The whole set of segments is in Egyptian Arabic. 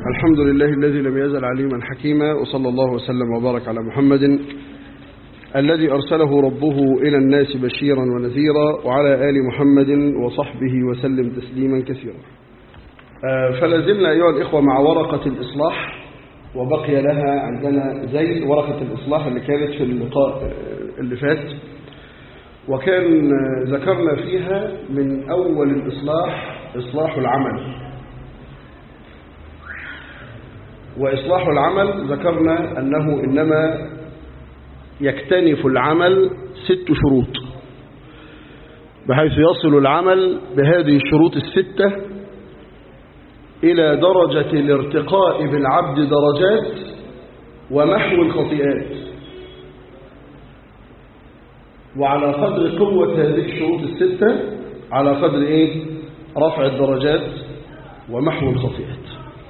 الحمد لله الذي لم يزل عليما حكيما وصلى الله وسلم وبارك على محمد الذي أرسله ربه إلى الناس بشيرا ونذيرا وعلى آل محمد وصحبه وسلم تسليما كثيرا فلازلنا أيها الإخوة مع ورقة الإصلاح وبقي لها عندنا زي ورقة الإصلاح اللي كانت في اللقاء اللي فات وكان ذكرنا فيها من أول الإصلاح إصلاح العمل وإصلاح العمل ذكرنا أنه إنما يكتنف العمل ست شروط بحيث يصل العمل بهذه الشروط الستة إلى درجة الارتقاء بالعبد درجات ومحو الخطيئات وعلى قدر قوة هذه الشروط الستة على قدر إيه؟ رفع الدرجات ومحو الخطيئات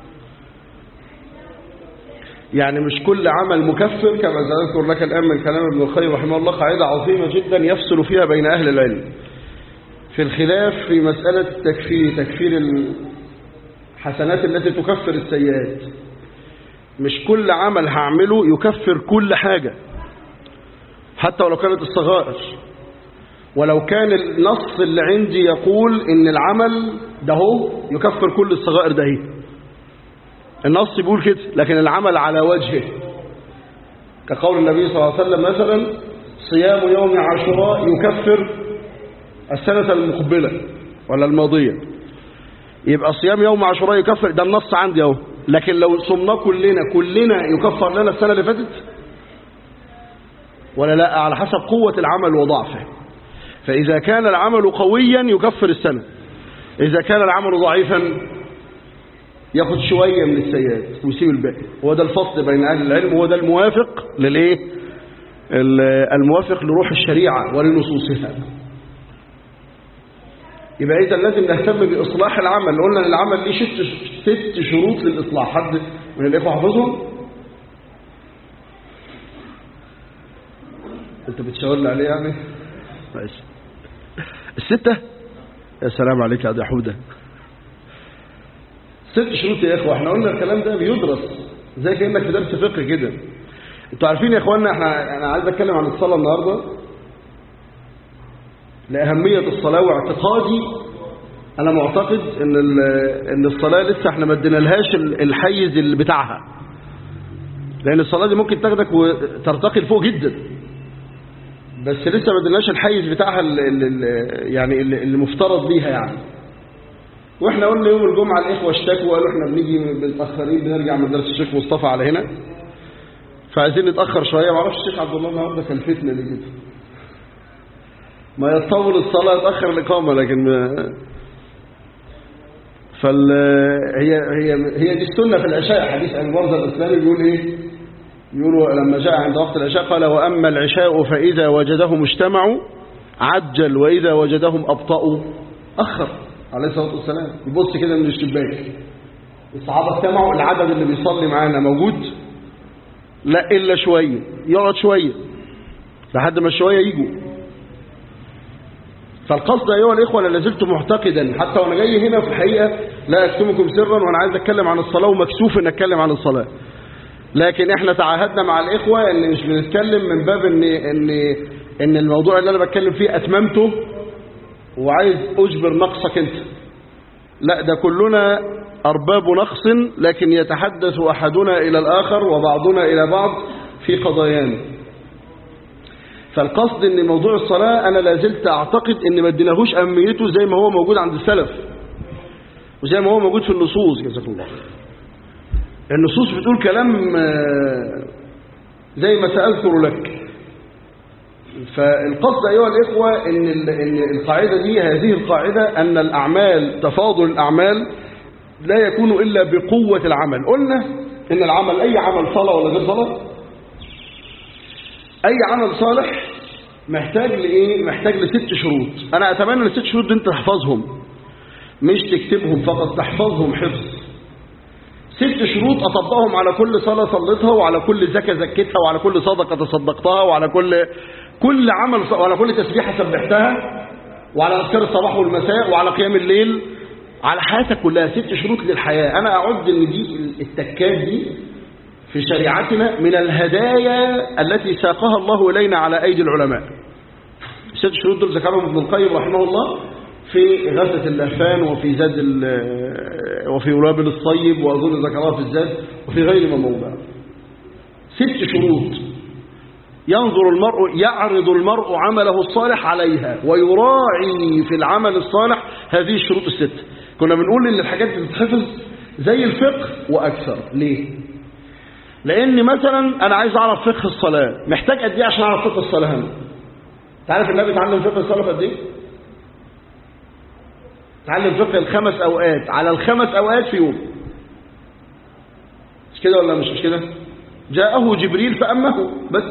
يعني مش كل عمل مكفر كما سأذكر لك الآن من كلام ابن القيم رحمه الله قاعدة عظيمة جدا يفصل فيها بين أهل العلم في الخلاف في مسألة التكفير تكفير الحسنات التي تكفر السيئات مش كل عمل هعمله يكفر كل حاجة حتى ولو كانت الصغائر ولو كان النص اللي عندي يقول ان العمل ده هو يكفر كل الصغائر ده هي النص بيقول كده لكن العمل على وجهه كقول النبي صلى الله عليه وسلم مثلا صيام يوم عاشوراء يكفر السنة المقبلة ولا الماضية يبقى صيام يوم عاشوراء يكفر ده النص عندي اهو لكن لو صمنا كلنا كلنا يكفر لنا السنة اللي فاتت ولا لا على حسب قوة العمل وضعفه فإذا كان العمل قويا يكفر السنة إذا كان العمل ضعيفا ياخد شوية من السيئات ويسيب الباقي هو ده الفصل بين أهل العلم وهو ده الموافق للإيه الموافق لروح الشريعة ولنصوصها يبقى إذا لازم نهتم بإصلاح العمل قلنا ان العمل ليه ست, ست شروط للإصلاح حد من الإخوة حافظهم أنت بتشاور لي عليه يعني ماشي الستة يا سلام عليك يا حودة ست شروط يا إخوة احنا قلنا الكلام ده بيدرس زي كأنك في درس فقه كده انتوا عارفين يا إخواننا احنا أنا عايز أتكلم عن الصلاة النهاردة لأهمية الصلاة واعتقادي أنا معتقد إن إن الصلاة لسه احنا ما ادينالهاش الحيز اللي بتاعها لأن الصلاة دي ممكن تاخدك وترتقي لفوق جدا بس لسه ما اديناش الحيز بتاعها اللي يعني اللي مفترض بيها يعني واحنا قلنا يوم الجمعة الإخوة اشتكوا وقالوا احنا بنيجي متأخرين بنرجع من درس الشيخ مصطفى على هنا فعايزين نتأخر شوية معرفش الشيخ عبد الله النهارده كان فتنة دي كده ما يطول الصلاة يتأخر الإقامة لكن ما فال هي هي هي دي السنة في العشاء حديث أبي برزة الإسلامي بيقول إيه يقولوا لما جاء عند وقت العشاء قال وأما العشاء فإذا وجدهم اجتمعوا عجل وإذا وجدهم أبطأوا أخر عليه الصلاة والسلام يبص كده من الشباك الصحابة اجتمعوا العدد اللي بيصلي معانا موجود لا إلا شوية يقعد شوية لحد ما الشوية يجوا فالقصد أيها الإخوة أنا لازلت معتقدا حتى وأنا جاي هنا في الحقيقة لا أكتمكم سرا وأنا عايز أتكلم عن الصلاة ومكسوف أن أتكلم عن الصلاة لكن احنا تعاهدنا مع الإخوة أن مش بنتكلم من باب أن, إن, إن الموضوع اللي أنا بتكلم فيه أتممته وعايز أجبر نقصك أنت لا ده كلنا أرباب نقص لكن يتحدث أحدنا إلى الآخر وبعضنا إلى بعض في قضايانا فالقصد ان موضوع الصلاة انا لازلت اعتقد ان ما اديناهوش اهميته زي ما هو موجود عند السلف وزي ما هو موجود في النصوص جزاك الله النصوص بتقول كلام زي ما سأذكر لك فالقصد أيها الإخوة إن, إن القاعدة دي هذه القاعدة أن الأعمال تفاضل الأعمال لا يكون إلا بقوة العمل قلنا إن العمل أي عمل صلاة ولا غير صلاة أي عمل صالح محتاج لإيه؟ محتاج لست شروط أنا أتمنى أن الست شروط دي أنت تحفظهم مش تكتبهم فقط تحفظهم حفظ ست شروط أطبقهم على كل صلاة صليتها وعلى كل زكاة زكيتها وعلى كل صدقة تصدقتها وعلى كل كل عمل وعلى كل تسبيحة سبحتها وعلى أذكار الصباح والمساء وعلى قيام الليل على حياتك كلها ست شروط للحياة أنا أعد أن دي التكات دي في شريعتنا من الهدايا التي ساقها الله إلينا على أيدي العلماء ست شروط دول ذكرهم ابن القيم رحمه الله في غثة اللهفان وفي زاد وفي ولابل الصيب وأظن ذكرها في الزاد وفي غير ما موضع ست شروط ينظر المرء يعرض المرء عمله الصالح عليها ويراعي في العمل الصالح هذه الشروط الست كنا بنقول ان الحاجات دي بتتحفظ زي الفقه واكثر ليه لان مثلا انا عايز اعرف فقه الصلاه محتاج قد ايه عشان اعرف فقه الصلاه هنا تعرف النبي اتعلم فقه الصلاه قد ايه اتعلم فقه الخمس اوقات على الخمس اوقات في يوم مش كده ولا مش مش كده جاءه جبريل فامه بس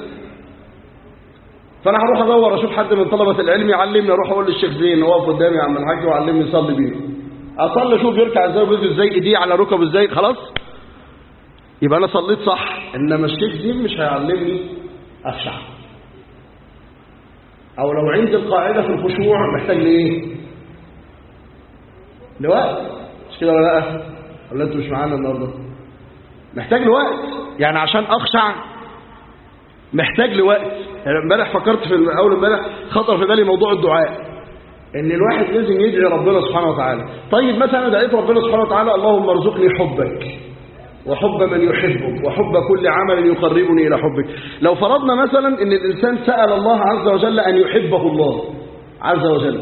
فانا هروح ادور اشوف حد من طلبه العلم يعلمني اروح اقول للشيخ زين واقف قدامي يا عم الحاج وعلمني اصلي بيه اصلي اشوف يركع ازاي وبيسجد ازاي ايديه على ركبه ازاي خلاص يبقى انا صليت صح انما الشيخ زين مش هيعلمني افشع او لو عندي القاعده في الخشوع محتاج لايه لوقت مش كده ولا لا ولا انتوا مش معانا النهارده محتاج لوقت يعني عشان اخشع محتاج لوقت يعني امبارح فكرت في اول امبارح خطر في بالي موضوع الدعاء ان الواحد لازم يدعي ربنا سبحانه وتعالى طيب مثلا دعيت ربنا سبحانه وتعالى اللهم ارزقني حبك وحب من يحبك وحب كل عمل يقربني الى حبك لو فرضنا مثلا ان الانسان سال الله عز وجل ان يحبه الله عز وجل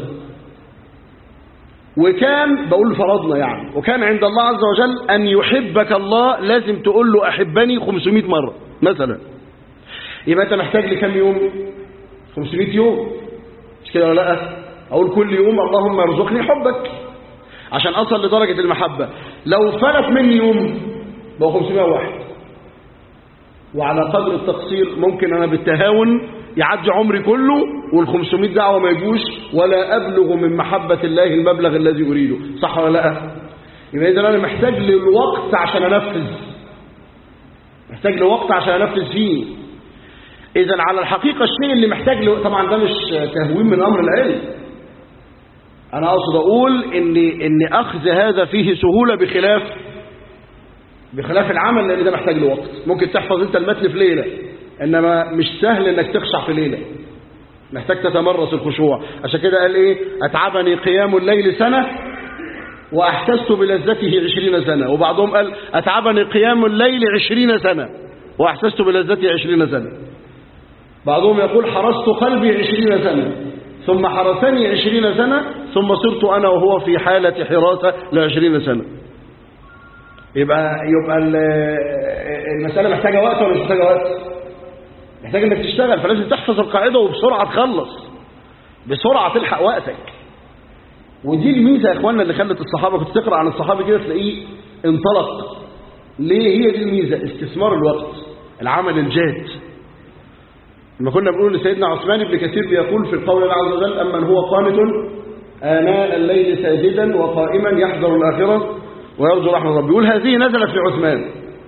وكان بقول فرضنا يعني وكان عند الله عز وجل ان يحبك الله لازم تقول له احبني 500 مره مثلا يبقى انت محتاج لكم يوم 500 يوم مش كده ولا لا اقول كل يوم اللهم ارزقني حبك عشان اصل لدرجه المحبه لو فلت مني يوم بقى 501 وعلى قدر التقصير ممكن انا بالتهاون يعدي عمري كله وال 500 دعوه ما يجوش ولا ابلغ من محبه الله المبلغ الذي اريده صح ولا لا يبقى اذا انا محتاج للوقت عشان انفذ محتاج لوقت عشان انفذ فيه إذا على الحقيقة الشيء اللي محتاج له طبعا ده مش تهوين من أمر العلم أنا أقصد أقول إن إن أخذ هذا فيه سهولة بخلاف بخلاف العمل لأن ده محتاج له وقت ممكن تحفظ أنت المتن في ليلة إنما مش سهل إنك تخشع في ليلة محتاج تتمرس الخشوع عشان كده قال إيه أتعبني قيام الليل سنة وأحسست بلذته عشرين سنة وبعضهم قال أتعبني قيام الليل عشرين سنة وأحسست بلذته عشرين سنة بعضهم يقول حرست قلبي عشرين سنة ثم حرسني عشرين سنة ثم صرت أنا وهو في حالة حراسة لعشرين سنة يبقى يبقى المسألة محتاجة وقت ولا مش محتاجة وقت محتاج انك تشتغل فلازم تحفظ القاعدة وبسرعة تخلص بسرعة تلحق وقتك ودي الميزة يا اخوانا اللي خلت الصحابة كنت تقرأ عن الصحابة كده تلاقيه انطلق ليه هي دي الميزة استثمار الوقت العمل الجاد لما كنا بنقول لسيدنا عثمان بن كثير بيقول في القول الله عز وجل أمن هو قانت آناء الليل ساجدا وقائما يحذر الآخرة ويرجو رحمة ربه يقول هذه نزلت في عثمان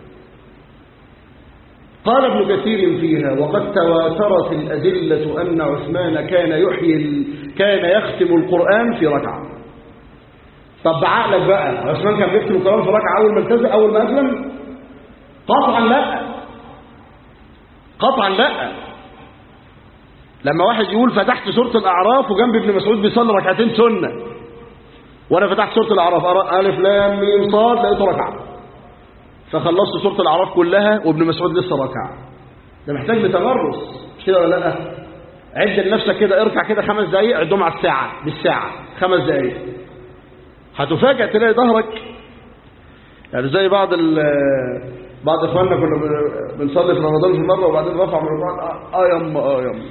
قال ابن كثير فيها وقد تواترت الأدلة أن عثمان كان يحيي كان يختم القرآن في ركعة طب بعقلك بقى عثمان كان بيختم القرآن في ركعة أول ما التزم أول ما أسلم قطعا لا قطعا لا لما واحد يقول فتحت سورة الأعراف وجنب ابن مسعود بيصلي ركعتين سنة وأنا فتحت سورة الأعراف ألف لام ميم صاد لقيته ركعة فخلصت سورة الأعراف كلها وابن مسعود لسه ركعة ده محتاج لتمرس مش كده ولا لا عد لنفسك كده اركع كده خمس دقايق عدهم على الساعة بالساعة خمس دقايق هتفاجئ تلاقي ظهرك يعني زي بعض بعض اخواننا كنا بنصلي في رمضان في مره وبعدين رفع من الركعه اه يما اه يما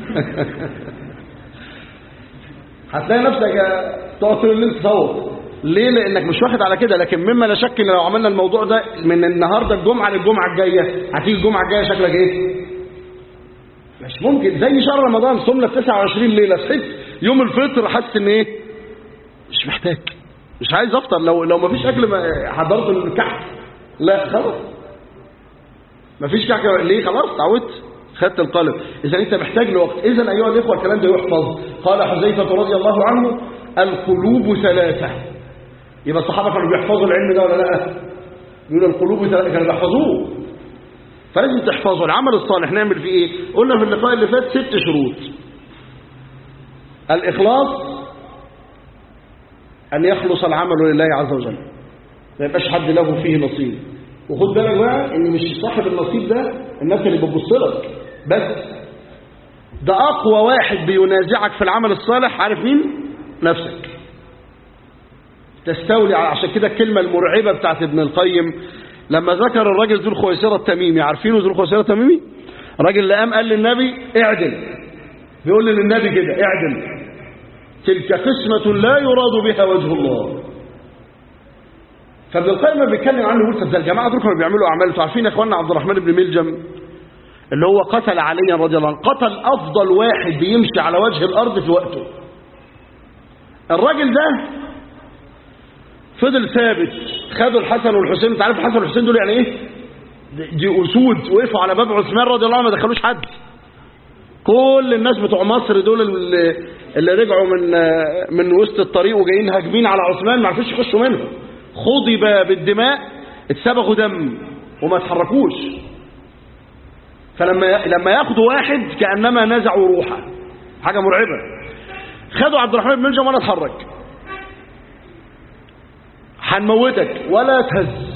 هتلاقي نفسك تقعد طول الليل تصوت ليه لانك مش واخد على كده لكن مما لا شك ان لو عملنا الموضوع ده من النهارده الجمعه للجمعه الجايه هتيجي الجمعه الجايه شكلك ايه مش ممكن زي شهر رمضان صمنا 29 ليله صحيت يوم الفطر حاسس ان ايه مش محتاج مش عايز افطر لو لو ما فيش اكل ما حضرت الكحك لا خلاص ما فيش كحك ليه خلاص تعودت خدت القلب اذا انت محتاج لوقت اذا ايها الاخوه الكلام ده يحفظ قال حذيفه رضي الله عنه القلوب ثلاثه يبقى الصحابة كانوا بيحفظوا العلم ده ولا لا يقول القلوب كانوا بيحفظوه فلازم تحفظوا العمل الصالح نعمل فيه ايه قلنا في اللقاء اللي فات ست شروط الإخلاص أن يخلص العمل لله عز وجل ما يبقاش حد له فيه نصيب وخد بالك بقى ان مش صاحب النصيب ده الناس اللي بتبص لك بس ده اقوى واحد بينازعك في العمل الصالح عارف مين نفسك تستولي على عشان كده الكلمه المرعبه بتاعت ابن القيم لما ذكر الراجل ذو الخويسره التميمي عارفينه ذو الخويسره التميمي الراجل اللي قام قال للنبي اعدل بيقول للنبي كده اعدل تلك قسمه لا يراد بها وجه الله فابن القيم بيتكلم عنه يقول طب ده الجماعه دول كانوا بيعملوا اعمال انتوا عارفين يا اخواننا عبد الرحمن بن ملجم اللي هو قتل عليا رضي الله عنه قتل افضل واحد بيمشي على وجه الارض في وقته الراجل ده فضل ثابت خدوا الحسن والحسين انت عارف الحسن والحسين دول يعني ايه دي اسود وقفوا على باب عثمان رضي الله عنه ما دخلوش حد كل الناس بتوع مصر دول اللي, اللي رجعوا من من وسط الطريق وجايين هاجمين على عثمان ما عرفوش يخشوا منه خضب بالدماء اتسبغوا دم وما اتحركوش فلما لما ياخدوا واحد كانما نزعوا روحه حاجه مرعبه خدوا عبد الرحمن بن ملجم ولا اتحرك هنموتك ولا تهز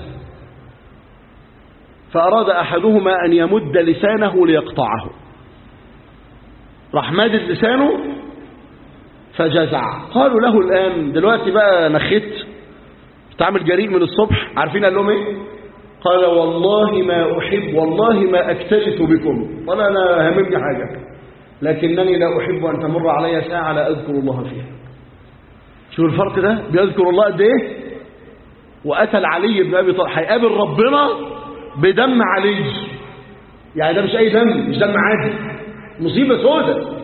فأراد أحدهما أن يمد لسانه ليقطعه راح مادد لسانه فجزع قالوا له الآن دلوقتي بقى نخيت تعمل جريء من الصبح عارفين قال لهم ايه قال والله ما أحب والله ما أكترث بكم ولا أنا هممني حاجة لكنني لا أحب أن تمر علي ساعة لا أذكر الله فيها شو الفرق ده بيذكر الله قد ايه وقتل علي بن ابي طالب هيقابل ربنا بدم علي يعني ده مش اي دم مش دم عادي مصيبه سودة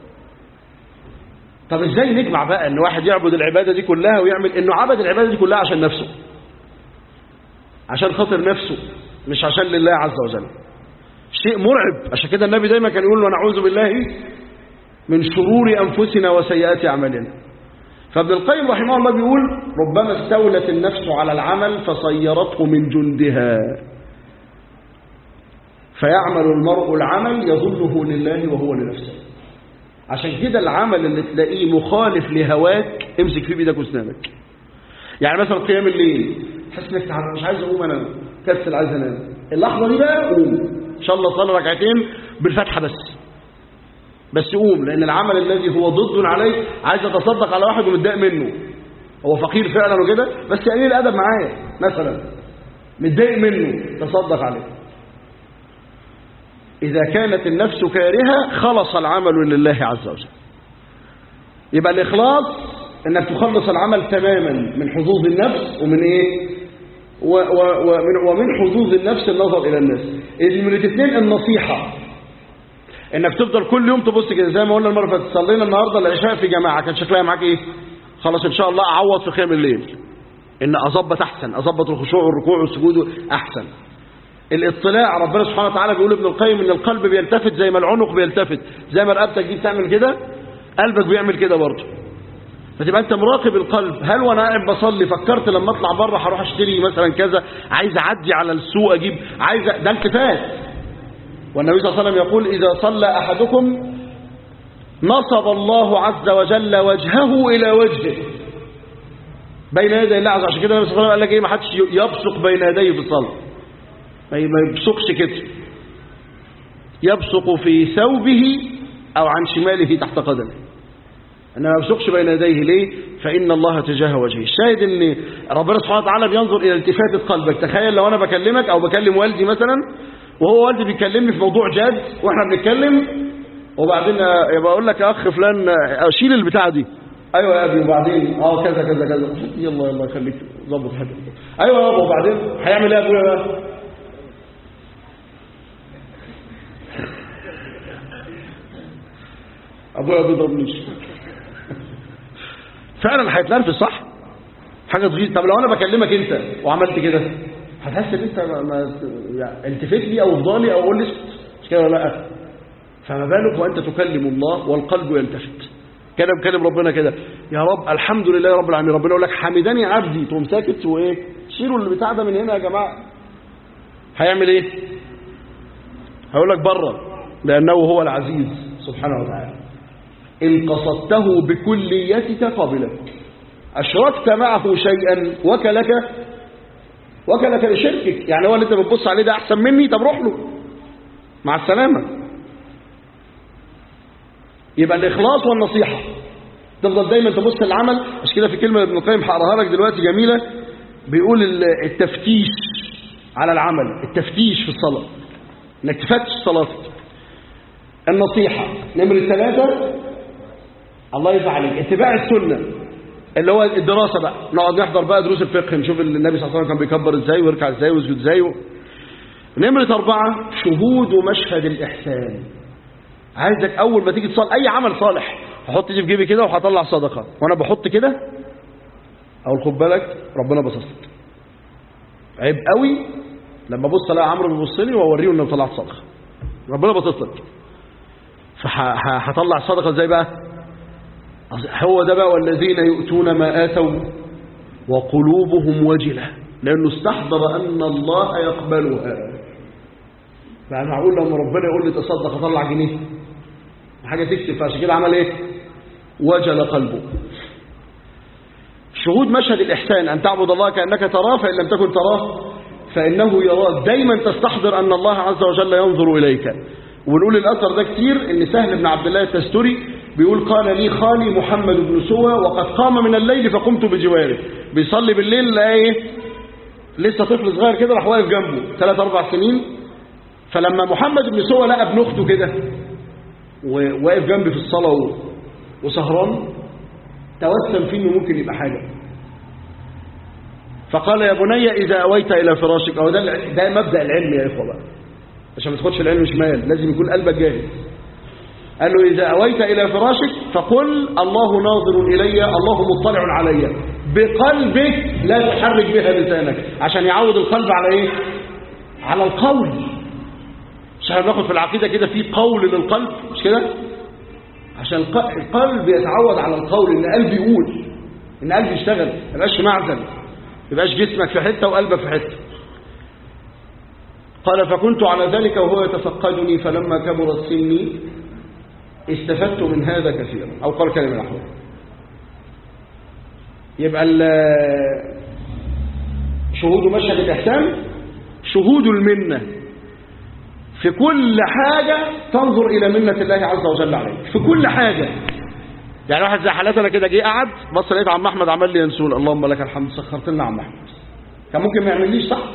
طب ازاي نجمع بقى ان واحد يعبد العباده دي كلها ويعمل انه عبد العباده دي كلها عشان نفسه عشان خاطر نفسه مش عشان لله عز وجل شيء مرعب عشان كده النبي دايما كان يقول ونعوذ بالله من شرور انفسنا وسيئات اعمالنا فابن القيم رحمه الله بيقول ربما استولت النفس على العمل فصيرته من جندها فيعمل المرء العمل يظنه لله وهو لنفسه عشان كده العمل اللي تلاقيه مخالف لهواك امسك فيه بايدك واسنانك يعني مثلا قيام الليل تحس انك تعب مش عايز اقوم انا كسل عايز انام اللحظه دي بقى قوم ان شاء الله صلي ركعتين بالفتحه بس بس قوم لان العمل الذي هو ضد عليه عايز اتصدق على واحد ومتضايق منه هو فقير فعلا وكده بس قليل الادب معايا مثلا متضايق منه تصدق عليه اذا كانت النفس كارهه خلص العمل لله عز وجل يبقى الاخلاص انك تخلص العمل تماما من حظوظ النفس ومن ايه و و ومن, ومن حظوظ النفس النظر الى الناس من الاثنين النصيحه انك تفضل كل يوم تبص كده زي ما قلنا المره اللي فاتت صلينا النهارده العشاء في جماعه كان شكلها معاك ايه خلاص ان شاء الله اعوض في قيام الليل ان اظبط احسن اظبط الخشوع والركوع والسجود احسن الاطلاع ربنا سبحانه وتعالى بيقول ابن القيم ان القلب بيلتفت زي ما العنق بيلتفت زي ما رقبتك دي بتعمل كده قلبك بيعمل كده برضه فتبقى انت مراقب القلب هل وانا قاعد بصلي فكرت لما اطلع بره هروح اشتري مثلا كذا عايز اعدي على السوق اجيب عايز ده التفات والنبي صلى الله عليه وسلم يقول إذا صلى أحدكم نصب الله عز وجل وجهه إلى وجهه بين يدي الله عز وجل عشان كده النبي صلى الله عليه وسلم قال لك ايه ما حدش يبصق بين يديه في الصلاة ما يبصقش كده يبصق في ثوبه أو عن شماله تحت قدمه أنه ما يبصقش بين يديه ليه فإن الله تجاه وجهه الشاهد أن ربنا سبحانه وتعالى بينظر إلى التفاتة قلبك تخيل لو أنا بكلمك أو بكلم والدي مثلا وهو والدي بيكلمني في موضوع جاد واحنا بنتكلم وبعدين يبقى اقول لك يا اخ فلان اشيل البتاعه دي ايوه يا ابني وبعدين اه كذا كذا كذا يلا يلا خليك ظبط حاجه ايوه يابا وبعدين هيعمل ايه يا ابويا بقى ابويا ما بيضربنيش فعلا هيتنرفز صح حاجه تغيظ طب لو انا بكلمك انت وعملت كده هتحس ان انت ما ما يعني التفت لي او افضلي او قول لي مش كده ولا لا فما بالك وانت تكلم الله والقلب يلتفت كان بكلم ربنا كده يا رب الحمد لله يا رب العالمين ربنا يقول لك حمدني عبدي تقوم ساكت وايه شيلوا اللي بتاع ده من هنا يا جماعه هيعمل ايه هيقول لك بره لانه هو العزيز سبحانه وتعالى ان قصدته بكليتك قبلك اشركت معه شيئا وكلك وكلك لشركك يعني هو اللي انت بتبص عليه ده احسن مني طب روح له مع السلامه يبقى الاخلاص والنصيحه تفضل دايما تبص للعمل عشان كده في كلمه ابن القيم هقراها لك دلوقتي جميله بيقول ال- التفتيش على العمل التفتيش في الصلاه انك تفتش صلاتك النصيحه نمره ثلاثه الله يرضى عليك اتباع السنه اللي هو الدراسه بقى نقعد نحضر بقى دروس الفقه نشوف النبي صلى الله عليه وسلم كان بيكبر ازاي ويركع ازاي ويسجد ازاي و... نمره اربعه شهود مشهد الاحسان عايزك اول ما تيجي تصلي اي عمل صالح هحط دي في جيبي كده وهطلع صدقه وانا بحط كده اقول خد بالك ربنا باصص لك عيب قوي لما ابص الاقي عمرو بيبص لي واوريه ان أنا طلعت صدقه ربنا باصص لك فهطلع الصدقه ازاي بقى هو ده بقى والذين يؤتون ما اتوا وقلوبهم وجله لانه استحضر ان الله يقبلها يعني معقول لما ربنا يقول لي تصدق اطلع جنيه حاجه تكتب فعشان كده عمل ايه وجل قلبه شهود مشهد الإحسان أن تعبد الله كأنك تراه فإن لم تكن تراه فإنه يراك دايما تستحضر أن الله عز وجل ينظر إليك ونقول الأثر ده كتير إن سهل بن عبد الله التستوري بيقول قال لي خالي محمد بن سوى وقد قام من الليل فقمت بجواره بيصلي بالليل لقى ايه لسه طفل صغير كده راح واقف جنبه ثلاث أربع سنين فلما محمد بن سوى لقى ابن أخته كده وواقف جنبي في الصلاة و- وسهران توسم فيه انه ممكن يبقى حاجة فقال يا بني إذا أويت إلى فراشك أو ده, الع- ده مبدأ العلم يا إخوة بقى عشان ما تاخدش العلم شمال لازم يكون قلبك جاهز قال له إذا أويت إلى فراشك فقل الله ناظر إلي الله مطلع علي بقلبك لا تحرك بها لسانك عشان يعود القلب على إيه على القول مش احنا بناخد في العقيدة كده في قول للقلب مش كده عشان الق- القلب يتعود على القول ان قلبي يقول ان قلبي يشتغل ما يبقاش معزل ما يبقاش جسمك في حته وقلبك في حته قال فكنت على ذلك وهو يتفقدني فلما كبرت سني استفدت من هذا كثيرا او قال كلمه نحوه يبقى ال- شهود مشهد الاحسان شهود المنه في كل حاجة تنظر إلى منة الله عز وجل عليك في كل حاجة يعني واحد زي حالاتنا كده جه قعد بص لقيت عم أحمد عمل لي ينسون اللهم لك الحمد سخرت لنا عم أحمد كان ممكن ما يعمليش صح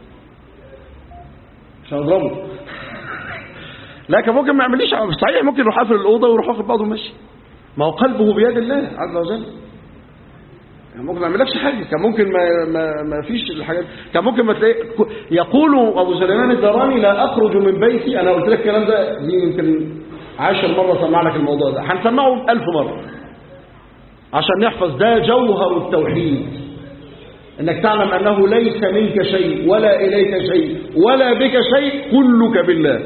مش هنضربه لا كان ممكن ما يعمليش صحيح ممكن يروح قافل الأوضة ويروح واخد بعضه وماشي ما هو قلبه بيد الله عز وجل كان ممكن ما يعملكش حاجة كان ممكن ما, ما, ما فيش الحاجات كان ممكن ما تلاقي يقول أبو سليمان الدراني لا أخرج من بيتي أنا قلت لك الكلام ده دي يمكن عاشر مرة سمع لك الموضوع ده هنسمعه ألف مرة عشان نحفظ ده جوهر التوحيد انك تعلم انه ليس منك شيء ولا اليك شيء ولا بك شيء كلك بالله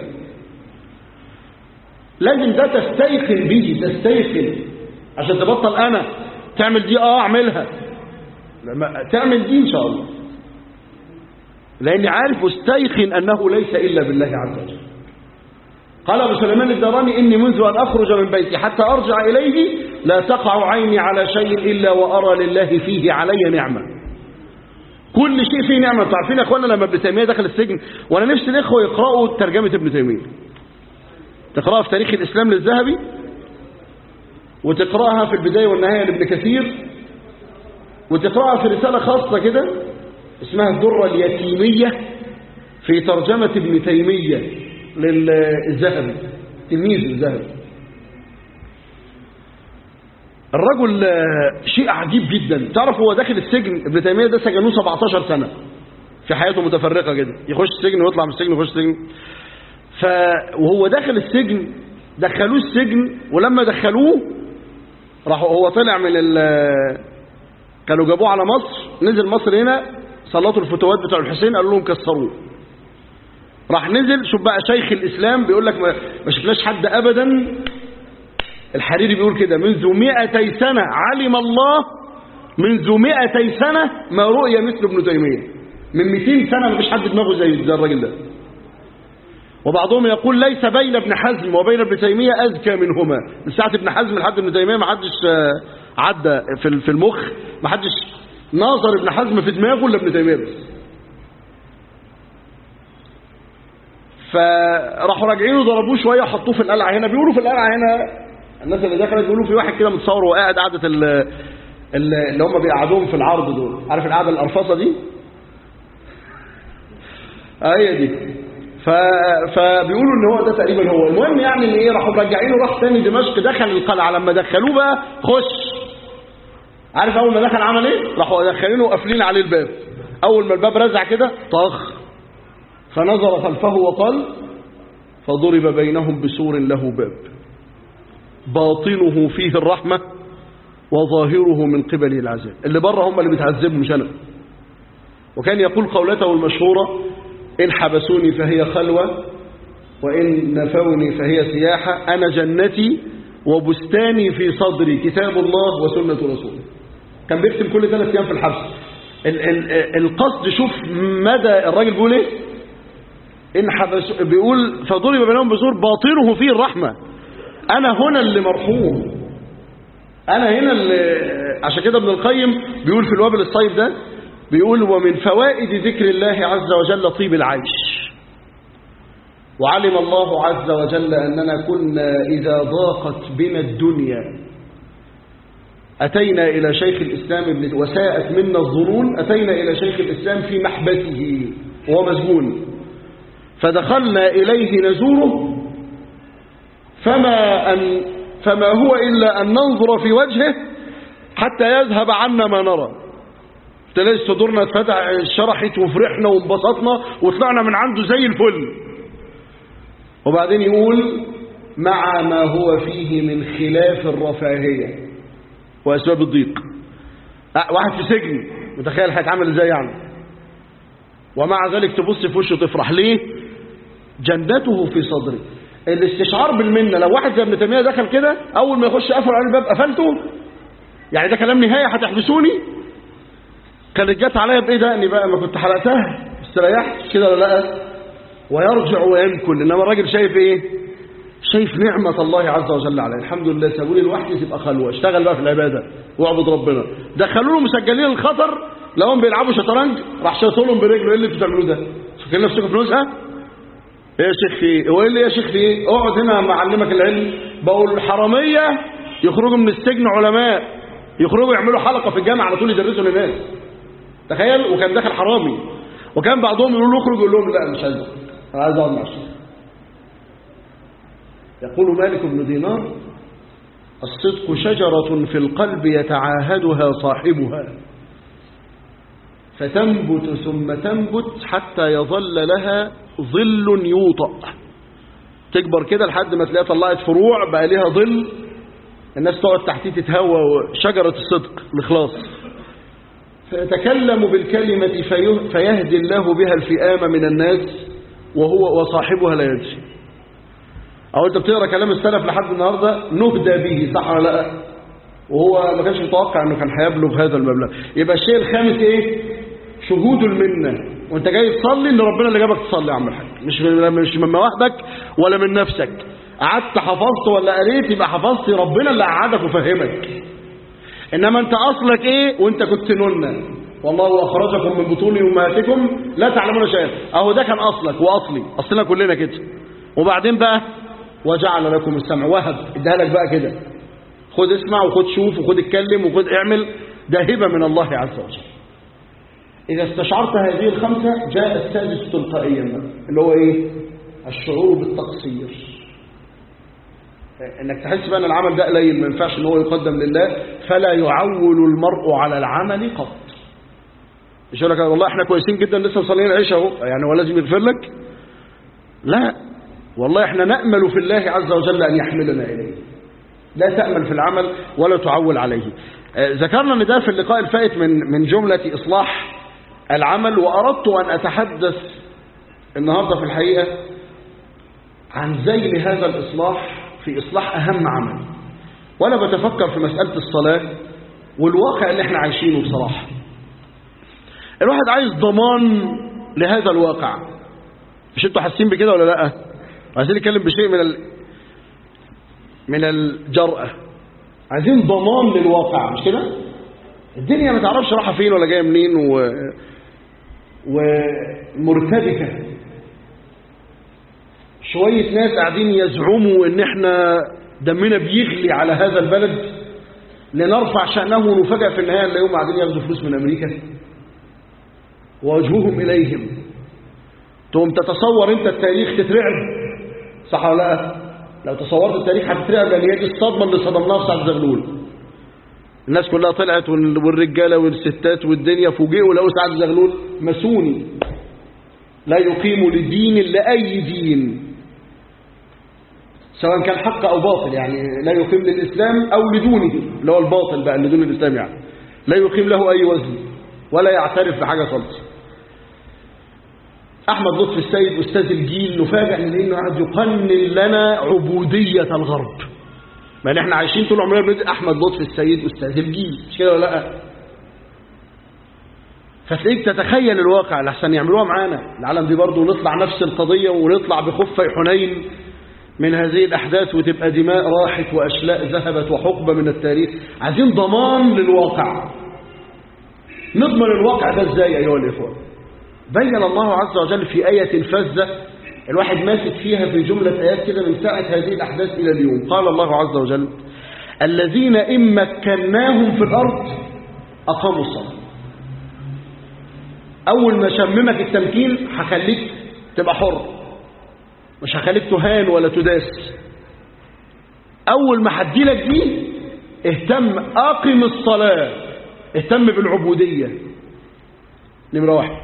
لازم ده تستيقن به تستيقن عشان تبطل انا تعمل دي اه اعملها لما تعمل دي ان شاء الله لاني عارف مستيقن انه ليس الا بالله عز وجل قال ابو سليمان الدراني اني منذ ان اخرج من بيتي حتى ارجع اليه لا تقع عيني على شيء الا وارى لله فيه علي نعمه كل شيء فيه نعمه انتوا عارفين يا اخوانا لما ابن تيميه دخل السجن وانا نفسي الاخوه يقراوا ترجمه ابن تيميه تقراها في تاريخ الاسلام للذهبي وتقراها في البدايه والنهايه لابن كثير وتقراها في رساله خاصه كده اسمها الدره اليتيميه في ترجمه ابن تيميه للذهبي تلميذ الذهبي الرجل شيء عجيب جدا تعرف هو داخل السجن ابن تيميه ده سجنوه 17 سنه في حياته متفرقه كده يخش السجن ويطلع من السجن ويخش السجن ف وهو داخل السجن دخلوه السجن ولما دخلوه راحوا هو طلع من ال كانوا جابوه على مصر نزل مصر هنا سلطوا الفتوات بتوع الحسين قالوا لهم كسروه راح نزل شوف بقى شيخ الاسلام بيقول لك ما ما شفناش حد ابدا الحريري بيقول كده منذ مئتي سنة علم الله منذ مئتي سنة ما رؤي مثل ابن تيمية من 200 سنة مفيش حد دماغه زي زي الراجل ده وبعضهم يقول ليس بين ابن حزم وبين ابن تيمية أذكى منهما من ساعة ابن حزم لحد ابن تيمية ما حدش آه، عدى في ال- في المخ ما حدش ناظر ابن حزم في دماغه الا ابن تيمية بس فراحوا راجعين وضربوه شويه وحطوه في القلعه هنا بيقولوا في القلعه هنا الناس اللي دخلت بيقولوا في واحد كده متصور وقاعد قعده ال- ال- اللي هم بيقعدوهم في العرض دول عارف القعده القرفصه دي آه هي دي ف... فبيقولوا ان هو ده تقريبا هو المهم يعني ان ايه راحوا مرجعينه راح تاني دمشق دخل القلعه لما دخلوه بقى خش عارف اول ما دخل عمل ايه راحوا داخلينه وقافلين عليه الباب اول ما الباب رزع كده طخ فنظر خلفه وقال فضرب بينهم بسور له باب باطنه فيه الرحمة وظاهره من قبل العذاب اللي بره هم اللي بيتعذبوا مش أنا وكان يقول قولته المشهورة إن حبسوني فهي خلوة وإن نفوني فهي سياحة أنا جنتي وبستاني في صدري كتاب الله وسنة رسوله كان بيكتب كل ثلاث أيام في الحبس ال- ال- القصد شوف مدى الراجل بيقول ايه إن حبس بيقول فضرب بينهم بزور باطنه فيه الرحمة أنا هنا اللي مرحوم أنا هنا اللي عشان كده ابن القيم بيقول في الوابل الصيف ده بيقول ومن فوائد ذكر الله عز وجل طيب العيش وعلم الله عز وجل أننا كنا إذا ضاقت بنا الدنيا أتينا إلى شيخ الإسلام ابن وساءت منا الظنون أتينا إلى شيخ الإسلام في محبسه وهو مسجون فدخلنا إليه نزوره فما, أن فما هو إلا أن ننظر في وجهه حتى يذهب عنا ما نرى تلاقي صدورنا اتفتح شرحت وفرحنا وانبسطنا وطلعنا من عنده زي الفل وبعدين يقول مع ما هو فيه من خلاف الرفاهية وأسباب الضيق أه، واحد في سجن متخيل هيتعامل ازاي يعني ومع ذلك تبص في وشه تفرح ليه جنته في صدري الاستشعار بالمنة لو واحد زي ابن تيمية دخل كده أول ما يخش قفل على الباب قفلته يعني ده كلام نهاية هتحبسوني كانت جت عليا بإيه ده إني بقى ما كنت حلقتها استريحت كده ولا لا ويرجع وينكل إنما الراجل شايف إيه شايف نعمة الله عز وجل عليه الحمد لله سابوني لوحدي تبقى خلوة اشتغل بقى في العبادة واعبد ربنا دخلوا له مسجلين الخطر لهم بيلعبوا شطرنج راح شاطلهم برجله ايه اللي انتوا بتعملوه ده فاكرين نفسكم في نزهه ايه يا شيخ في ايه هو ايه اللي يا شيخ في ايه اقعد هنا معلمك العلم بقول الحراميه يخرجوا من السجن علماء يخرجوا يعملوا حلقه في الجامعه على طول يدرسوا للناس تخيل وكان داخل حرامي وكان بعضهم يقولوا له اخرج يقول لهم لا مش عايز اخرج انا عايز اقعد مع الشيخ يقول مالك بن دينار الصدق شجرة في القلب يتعاهدها صاحبها فتنبت ثم تنبت حتى يظل لها ظل يوطأ تكبر كده لحد ما تلاقيها طلعت فروع بقى ليها ظل الناس تقعد تحتيه تتهوى شجرة الصدق الإخلاص فيتكلم بالكلمة فيه- فيهدي الله بها الفئام من الناس وهو وصاحبها لا يدري أو أنت بتقرأ كلام السلف لحد النهاردة نهدى به صح ولا لا وهو ما كانش متوقع أنه كان هيبلغ هذا المبلغ يبقى الشيء الخامس إيه شهود المنة وانت جاي تصلي ان ربنا اللي جابك تصلي يا عم الحاج مش من مش من مواهبك ولا من نفسك قعدت حفظت ولا قريت يبقى حفظت ربنا اللي قعدك وفهمك انما انت اصلك ايه وانت كنت نونه والله اخرجكم من بطون امهاتكم لا تعلمون شيئا اهو ده كان اصلك واصلي اصلنا كلنا كده وبعدين بقى وجعل لكم السمع وهب اديها لك بقى كده خد اسمع وخد شوف وخد اتكلم وخد اعمل ده هبه من الله عز وجل إذا استشعرت هذه الخمسة جاء السادس تلقائيا بقى، اللي هو إيه؟ الشعور بالتقصير إنك تحس بقى أن العمل ده قليل ما ينفعش إن هو يقدم لله فلا يعول المرء على العمل قط مش يقول لك والله احنا كويسين جدا لسه مصلين العشاء اهو يعني هو لازم يغفر لك لا والله احنا نأمل في الله عز وجل أن يحملنا إليه لا تأمل في العمل ولا تعول عليه آه، ذكرنا ان ده في اللقاء الفائت من من جملة إصلاح العمل وأردت أن أتحدث النهاردة في الحقيقة عن ذيل هذا الإصلاح في إصلاح أهم عمل وأنا بتفكر في مسألة الصلاة والواقع اللي احنا عايشينه بصراحة الواحد عايز ضمان لهذا الواقع مش انتوا حاسين بكده ولا لا عايزين نتكلم بشيء من ال... من الجرأة عايزين ضمان للواقع مش كده الدنيا ما تعرفش رايحه فين ولا جايه منين و... ومرتبكه شويه ناس قاعدين يزعموا ان احنا دمنا بيغلي على هذا البلد لنرفع شأنه ونفاجأ في النهاية اللي يوم قاعدين ياخدوا فلوس من أمريكا ووجههم إليهم تقوم تتصور أنت التاريخ تترعب صح ولا لا؟ لو تصورت التاريخ هتترعب لأن هي دي الصدمة اللي صدمناها في سعد زغلول الناس كلها طلعت والرجالة والستات والدنيا فوجئوا لقوا سعد زغلول مسوني لا يقيم لدين لأي دين سواء كان حق أو باطل يعني لا يقيم للإسلام أو لدونه اللي هو الباطل بقى لدون الإسلام يعني لا يقيم له أي وزن ولا يعترف بحاجة خالص أحمد لطفي السيد أستاذ الجيل نفاجأ من إنه قاعد يقنن لنا عبودية الغرب ما احنا عايشين طول عمرنا بندرس أحمد لطفي السيد أستاذ الجيل مش كده ولا لا فتلاقيك تتخيل الواقع لحسن يعملوها معانا العالم دي برضه نطلع نفس القضية ونطلع بخفة حنين من هذه الأحداث وتبقى دماء راحت وأشلاء ذهبت وحقبة من التاريخ عايزين ضمان للواقع نضمن الواقع ده ازاي أيها الإخوة بين الله عز وجل في آية فزة الواحد ماسك فيها في جملة آيات كده من ساعة هذه الأحداث إلى اليوم قال الله عز وجل الذين إن مكناهم في الأرض أقاموا الصلاة أول ما شممك التمكين هخليك تبقى حر مش هخليك تهان ولا تداس أول ما هديلك دي اهتم أقم الصلاة اهتم بالعبودية نمرة واحد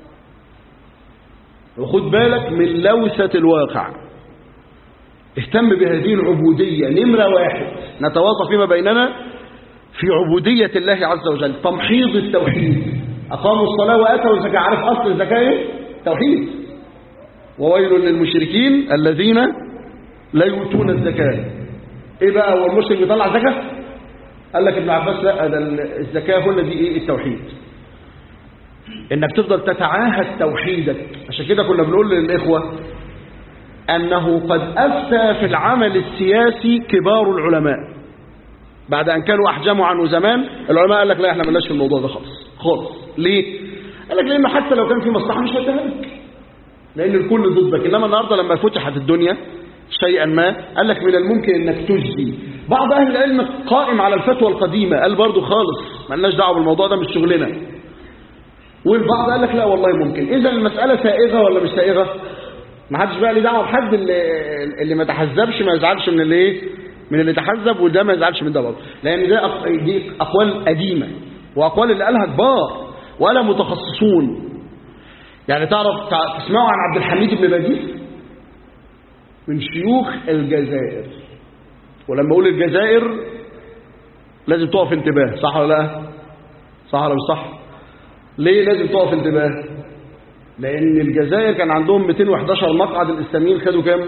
وخد بالك من لوثة الواقع اهتم بهذه العبودية نمرة واحد نتواصى فيما بيننا في عبودية الله عز وجل تمحيض التوحيد أقاموا الصلاة وأتوا الزكاة عارف أصل الزكاة ايه؟ توحيد وويل للمشركين الذين لا يؤتون الزكاة ايه بقى هو المشرك بيطلع زكاة قال لك ابن عباس لا ده الزكاة هنا دي ايه التوحيد انك تفضل تتعاهد توحيدك عشان كده كنا بنقول للإخوة أنه قد أفتى في العمل السياسي كبار العلماء بعد أن كانوا أحجموا عنه زمان العلماء قال لك لا احنا ملناش في الموضوع ده خالص خالص ليه؟ قال لك لأنه حتى لو كان في مصلحة مش هيديها لك لأن الكل ضدك إنما النهاردة لما فتحت الدنيا شيئا ما قال لك من الممكن انك تجزي بعض اهل العلم قائم على الفتوى القديمه قال برضو خالص مالناش دعوه بالموضوع ده مش شغلنا والبعض قال لك لا والله ممكن اذا المساله سائغه ولا مش سائغه ما حدش بقى ليه دعوه بحد اللي, اللي ما تحزبش ما يزعلش من اللي ايه من اللي تحزب وده ما يزعلش من ده برضه لان ده أق... دي اقوال قديمه واقوال اللي قالها كبار ولا متخصصون يعني تعرف تسمعوا عن عبد الحميد بن بديس من شيوخ الجزائر ولما اقول الجزائر لازم تقف انتباه صح ولا لا صح ولا مش صح ليه لازم تقف انتباه لان الجزائر كان عندهم 211 مقعد الاسلاميين خدوا كام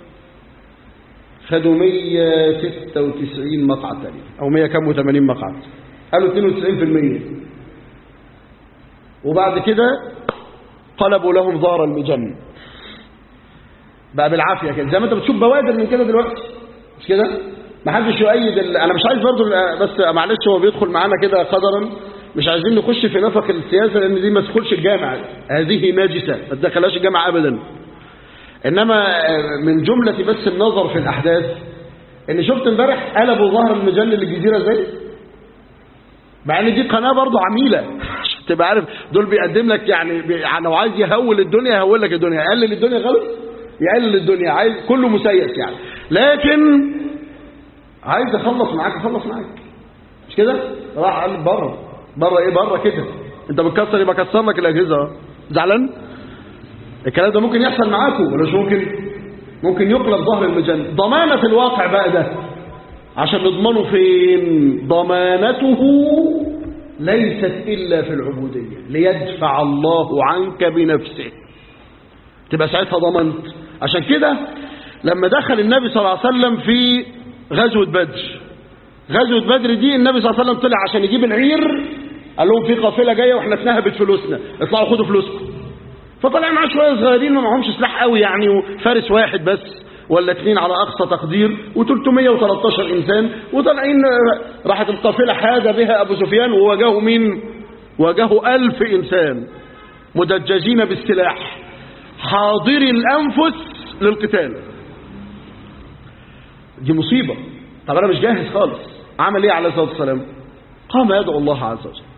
خدوا 196 مقعد تقريبا او 100 كام و80 مقعد قالوا 92% وبعد كده قلبوا لهم ظهر المجن بقى بالعافيه كده زي ما انت بتشوف بوادر من كده دلوقتي مش كده ما حدش يؤيد ال... انا مش عايز برضو بس معلش هو بيدخل معانا كده قدرا مش عايزين نخش في نفق السياسه لان دي ما تدخلش الجامعه هذه ناجسه ما تدخلهاش الجامعه ابدا انما من جمله بس النظر في الاحداث ان شفت امبارح قلبوا ظهر المجل للجزيره ازاي مع ان دي قناه برضو عميله عشان تبقى عارف دول بيقدم لك يعني بي... لو عايز يهول الدنيا يهول لك الدنيا يقلل الدنيا غلط يقلل الدنيا عايز كله مسيس يعني لكن عايز اخلص معاك اخلص معاك مش كده راح قال بره بره ايه بره كده انت بتكسر يبقى كسر لك الاجهزه زعلان الكلام ده ممكن يحصل معاكم ولا مش ممكن ممكن يقلب ظهر المجن ضمانه الواقع بقى ده عشان نضمنه فين ضمانته ليست الا في العبوديه ليدفع الله عنك بنفسه تبقى ساعتها ضمنت عشان كده لما دخل النبي صلى الله عليه وسلم في غزوة بدر غزوة بدر دي النبي صلى الله عليه وسلم طلع عشان يجيب العير قال لهم في قافلة جاية واحنا اتنهبت فلوسنا اطلعوا خدوا فلوسكم فطلع معاه شوية صغيرين ما معهمش سلاح قوي يعني وفارس واحد بس ولا اثنين على أقصى تقدير و313 إنسان وطالعين راحت القافلة حاد بها أبو سفيان وواجهوا مين واجهوا ألف إنسان مدججين بالسلاح حاضري الأنفس للقتال دي مصيبة طب أنا مش جاهز خالص عمل إيه عليه الصلاة والسلام قام يدعو الله عز وجل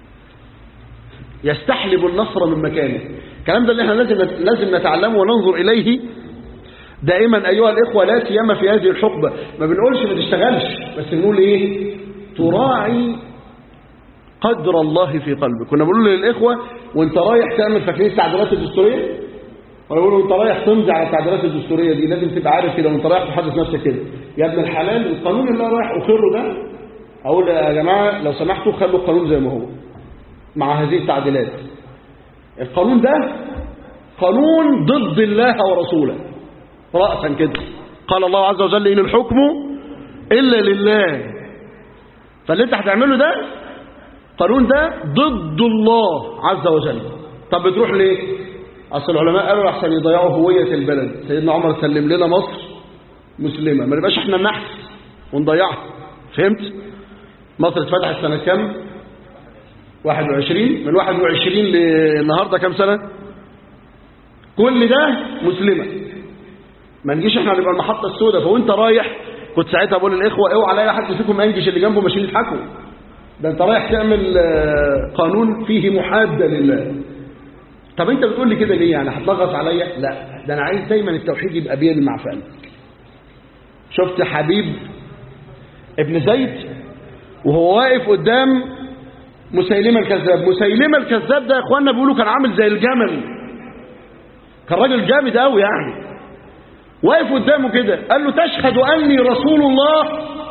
يستحلب النصر من مكانه الكلام ده اللي احنا لازم لازم نتعلمه وننظر إليه دائما أيها الإخوة لا سيما في هذه الحقبة ما بنقولش ما تشتغلش بس بنقول إيه تراعي قدر الله في قلبك كنا بنقول للإخوة وانت رايح تعمل فاكرين التعديلات الدستورية ولا بقول انت رايح تمضي على التعديلات الدستورية دي لازم تبقى عارف كده وانت رايح تحدث نفسك كده يا ابن الحلال القانون اللي انا رايح اقره ده اقول يا جماعة لو سمحتوا خلوا القانون زي ما هو مع هذه التعديلات القانون ده قانون ضد الله ورسوله رأسا كده قال الله عز وجل إن الحكم إلا لله فاللي انت هتعمله ده قانون ده ضد الله عز وجل طب بتروح ليه اصل العلماء قالوا احسن يضيعوا هوية البلد سيدنا عمر سلم لنا مصر مسلمة ما نبقاش احنا النحس ونضيعها فهمت مصر اتفتحت سنة كام 21 من 21 للنهاردة كام سنة كل ده مسلمة ما نجيش احنا نبقى المحطة السوداء فوانت رايح كنت ساعتها بقول للاخوة اوعى الاقي حد فيكم انجش اللي جنبه ماشيين يضحكوا ده انت رايح تعمل قانون فيه محادة لله طب انت بتقول لي كده ليه يعني هتلغص عليا لا ده انا عايز دايما التوحيد يبقى بيلمع في قلبك شفت حبيب ابن زيد وهو واقف قدام مسيلمة الكذاب مسيلمة الكذاب ده يا اخوانا بيقولوا كان عامل زي الجمل كان راجل جامد قوي يعني واقف قدامه كده قال له تشهد اني رسول الله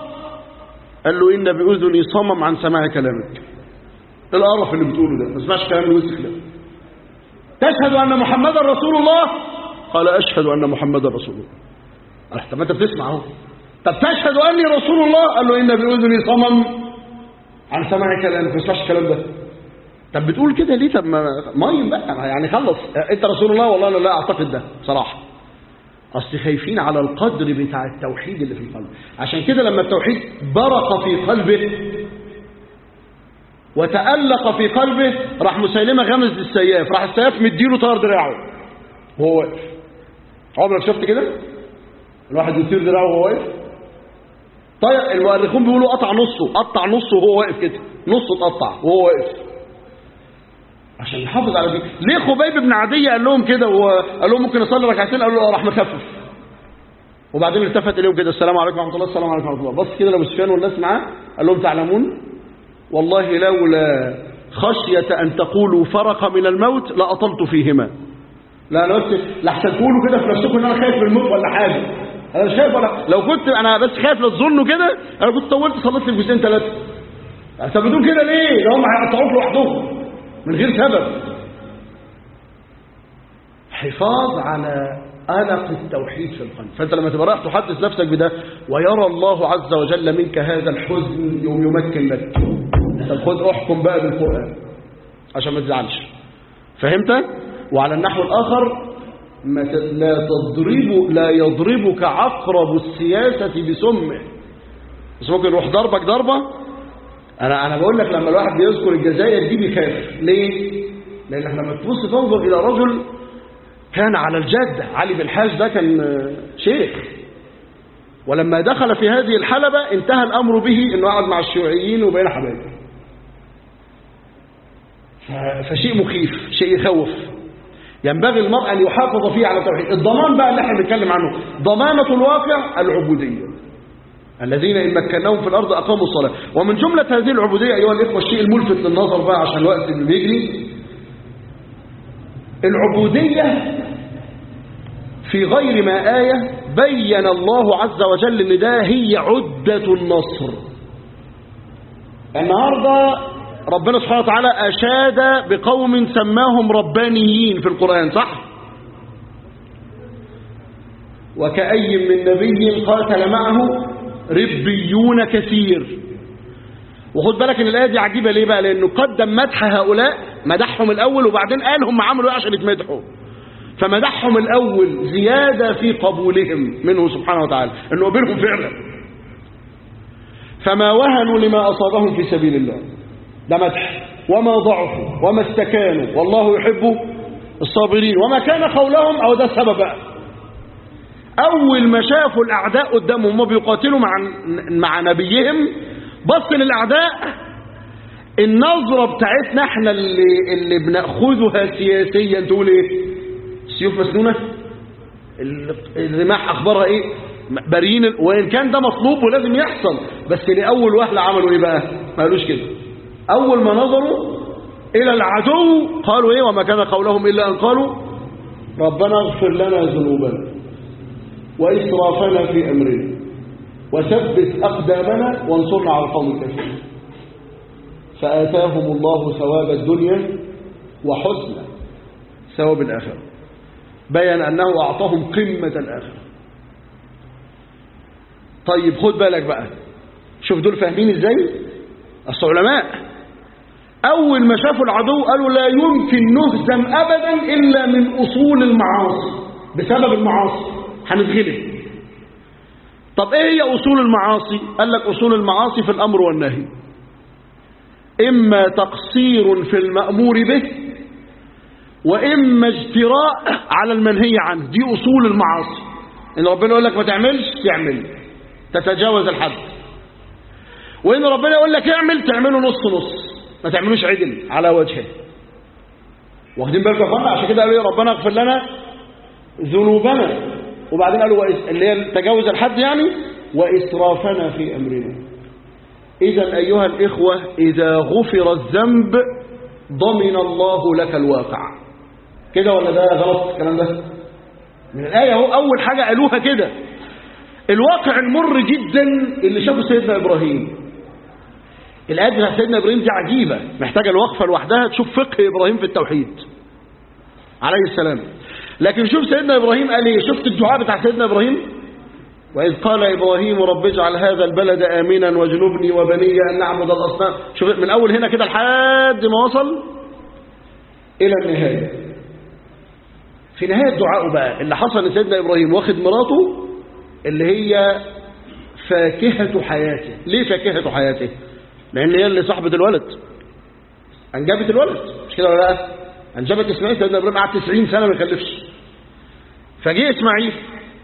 قال له ان باذني صمم عن سماع كلامك القرف اللي بتقوله ده ما اسمعش كلام الوسخ ده تشهد ان محمدا رسول الله قال اشهد ان محمدا رسول الله قال طب ما انت بتسمع اهو طب تشهد اني رسول الله قال له ان باذني صمم عن سماع كلامك ما اسمعش الكلام ده طب بتقول كده ليه طب ما مايم بقى يعني خلص انت رسول الله والله انا لا اعتقد ده صراحه اصل خايفين على القدر بتاع التوحيد اللي في القلب عشان كده لما التوحيد برق في قلبه وتألق في قلبه راح مسيلمة غمز للسياف راح السياف مديله طار دراعه وهو واقف عمرك شفت كده الواحد يطير دراعه وهو واقف طيب المؤرخون بيقولوا قطع نصه قطع نصه وهو واقف كده نصه اتقطع وهو واقف عشان يحافظ على دي ليه خبيب بن عدي قال لهم كده وقال لهم ممكن اصلي ركعتين قالوا له راح مخفف وبعدين التفت اليهم كده السلام عليكم ورحمه الله السلام عليكم ورحمه الله بص كده لابو سفيان والناس معاه قال لهم تعلمون والله لولا خشية أن تقولوا فرق من الموت لأطلت فيهما لا أنا بس لحسن تقولوا كده في نفسكم إن أنا خايف من الموت ولا حاجة أنا مش خايف ولا لو كنت أنا بس خايف لا تظنوا كده أنا كنت طولت صليت لي جزئين ثلاثة طب بتقول كده ليه؟ ده هم هيقطعوك لوحدهم من غير سبب حفاظ على ألق التوحيد في القلب فأنت لما تبقى رايح تحدث نفسك بده ويرى الله عز وجل منك هذا الحزن يوم يمكن لك طب خد احكم بقى بالقرآن عشان ما تزعلش فهمت وعلى النحو الآخر ما لا تضرب لا يضربك عقرب السياسة بسمه بس ممكن يروح ضربك ضربة أنا أنا بقول لك لما الواحد بيذكر الجزائر دي بيخاف ليه؟ لأنك لما تبص تنظر إلى رجل كان على الجادة علي بن حاج ده كان شيخ ولما دخل في هذه الحلبة انتهى الأمر به أنه قعد مع الشيوعيين وبين حبايبه فشيء مخيف شيء يخوف ينبغي المرء أن يحافظ فيه على التوحيد الضمان بقى اللي احنا بنتكلم عنه ضمانة الواقع العبودية الذين إن مكناهم في الأرض أقاموا الصلاة ومن جملة هذه العبودية أيها الإخوة الشيء الملفت للنظر بقى عشان الوقت اللي بيجري العبودية في غير ما آية بين الله عز وجل ان ده هي عدة النصر النهاردة ربنا سبحانه وتعالى أشاد بقوم سماهم ربانيين في القرآن صح؟ وكأي من نبي قاتل معه ربيون كثير وخد بالك ان الايه دي عجيبه ليه بقى لانه قدم مدح هؤلاء مدحهم الاول وبعدين قال هم عملوا ايه عشان يتمدحوا فمدحهم الاول زياده في قبولهم منه سبحانه وتعالى انه قبلهم فعلا فما وهنوا لما اصابهم في سبيل الله ده مدح وما ضعفوا وما استكانوا والله يحب الصابرين وما كان قولهم او ده السبب بقى اول ما شافوا الاعداء قدامهم هم بيقاتلوا مع مع نبيهم بص للاعداء النظره بتاعتنا احنا اللي اللي بناخذها سياسيا تقول ايه السيوف مسنونه ال- الرماح اخبارها ايه بارين وان كان ده مطلوب ولازم يحصل بس لاول وهله عملوا ايه بقى ما قالوش كده اول ما نظروا الى العدو قالوا ايه وما كان قولهم الا ان قالوا ربنا اغفر لنا ذنوبنا واسرافنا في امرنا وثبت اقدامنا وانصرنا على القوم الكافرين فاتاهم الله ثواب الدنيا وحسن ثواب الاخره بين انه اعطاهم قمه الاخره طيب خد بالك بقى شوف دول فاهمين ازاي اصل علماء اول ما شافوا العدو قالوا لا يمكن نهزم ابدا الا من اصول المعاصي بسبب المعاصي هنتغلب طب ايه هي اصول المعاصي قال لك اصول المعاصي في الامر والنهي اما تقصير في المامور به واما اجتراء على المنهي عنه دي اصول المعاصي ان ربنا يقول لك ما تعملش تعمل تتجاوز الحد وان ربنا يقول لك اعمل تعمله نص نص ما تعملوش عدل على وجهه واخدين بالكم يا اخوانا عشان كده قالوا ايه ربنا اغفر لنا ذنوبنا وبعدين قالوا وإس... اللي هي تجاوز الحد يعني واسرافنا في امرنا اذا ايها الاخوه اذا غفر الذنب ضمن الله لك الواقع كده ولا ده غلط الكلام ده من الايه اهو اول حاجه قالوها كده الواقع المر جدا اللي شافه سيدنا ابراهيم الآيات بتاعت سيدنا إبراهيم دي عجيبة محتاجة الوقفة لوحدها تشوف فقه إبراهيم في التوحيد عليه السلام لكن شوف سيدنا إبراهيم قال إيه شفت الدعاء بتاع سيدنا إبراهيم وإذ قال إبراهيم رب اجعل هذا البلد آمنا واجنبني وبني أن نعبد الأصنام شوف من أول هنا كده لحد ما وصل إلى النهاية في نهاية دعائه بقى اللي حصل لسيدنا إبراهيم واخد مراته اللي هي فاكهة حياته ليه فاكهة حياته لان هي اللي صاحبه الولد انجبت الولد مش كده ولا لا انجبت اسماعيل سيدنا ابراهيم قعد 90 سنه ما يخلفش فجه اسماعيل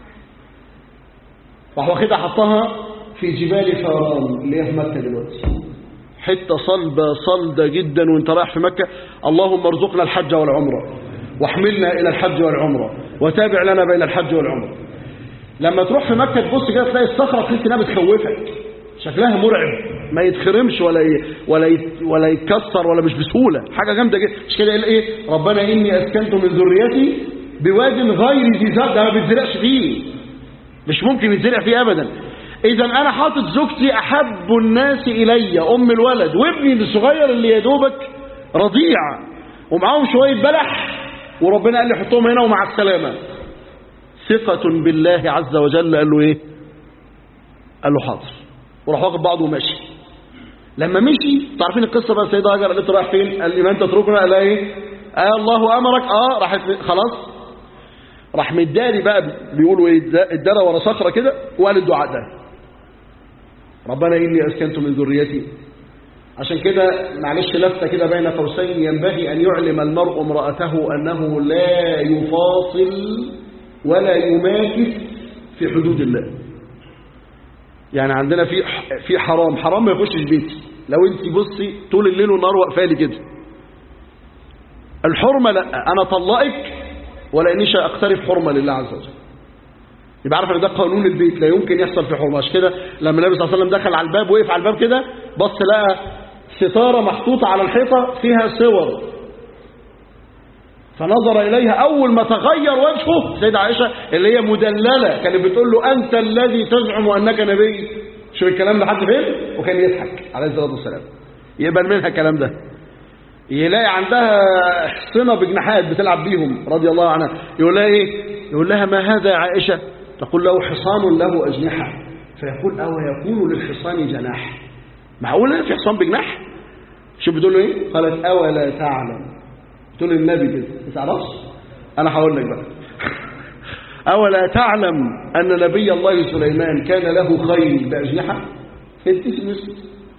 راح واخدها حطها في جبال فاران اللي هي في مكه دلوقتي حته صلبه صلده جدا وانت رايح في مكه اللهم ارزقنا الحج والعمره واحملنا الى الحج والعمره وتابع لنا بين الحج والعمره لما تروح في مكه تبص كده تلاقي الصخره تحس انها بتخوفك شكلها مرعب ما يتخرمش ولا ي... ولا ي... ولا يتكسر ولا مش بسهوله حاجه جامده جدا مش كده قال ايه ربنا اني اسكنت من ذريتي بواد غير ذي زرع ده ما بيتزرعش فيه مش ممكن يتزرع فيه ابدا اذا انا حاطط زوجتي احب الناس الي ام الولد وابني الصغير اللي يا دوبك رضيع ومعاهم شويه بلح وربنا قال لي حطهم هنا ومع السلامه ثقه بالله عز وجل قال له ايه قال له حاضر وراح واخد بعضه وماشي لما مشي تعرفين القصه بقى السيده هاجر قالت له رايح فين قال لي ما انت تتركنا قال ايه آه الله امرك اه راحت خلاص راح مداري بقى بيقولوا ايه ادارى ورا صخره كده وقال الدعاء ده ربنا اني اسكنت من ذريتي عشان كده معلش لفته كده بين قوسين ينبغي ان يعلم المرء امراته انه لا يفاصل ولا يماكس في حدود الله يعني عندنا في في حرام حرام ما يخشش بيتي لو انت بصي طول الليل والنهار واقفه لي كده الحرمه لا انا طلقك ولا انيش اقترف حرمه لله عز وجل يبقى عارف ان ده قانون البيت لا يمكن يحصل في حرمه عشان كده لما النبي صلى الله عليه وسلم دخل على الباب وقف على الباب كده بص لقى ستاره محطوطه على الحيطه فيها صور فنظر إليها أول ما تغير وجهه سيدة عائشة اللي هي مدللة كانت بتقول له أنت الذي تزعم أنك نبي شوف الكلام ده حد فين وكان يضحك عليه الصلاة والسلام يقبل منها الكلام ده يلاقي عندها حصنة بجناحات بتلعب بيهم رضي الله عنها يقول لها إيه يقول لها ما هذا يا عائشة تقول له حصان له أجنحة فيقول أو يكون للحصان جناح معقولة في حصان بجناح شوف بتقول له ايه قالت أولا تعلم تقول النبي كده ما تعرفش أنا هقول لك بقى أولا تعلم أن نبي الله سليمان كان له خيل بأجنحة انت مسكت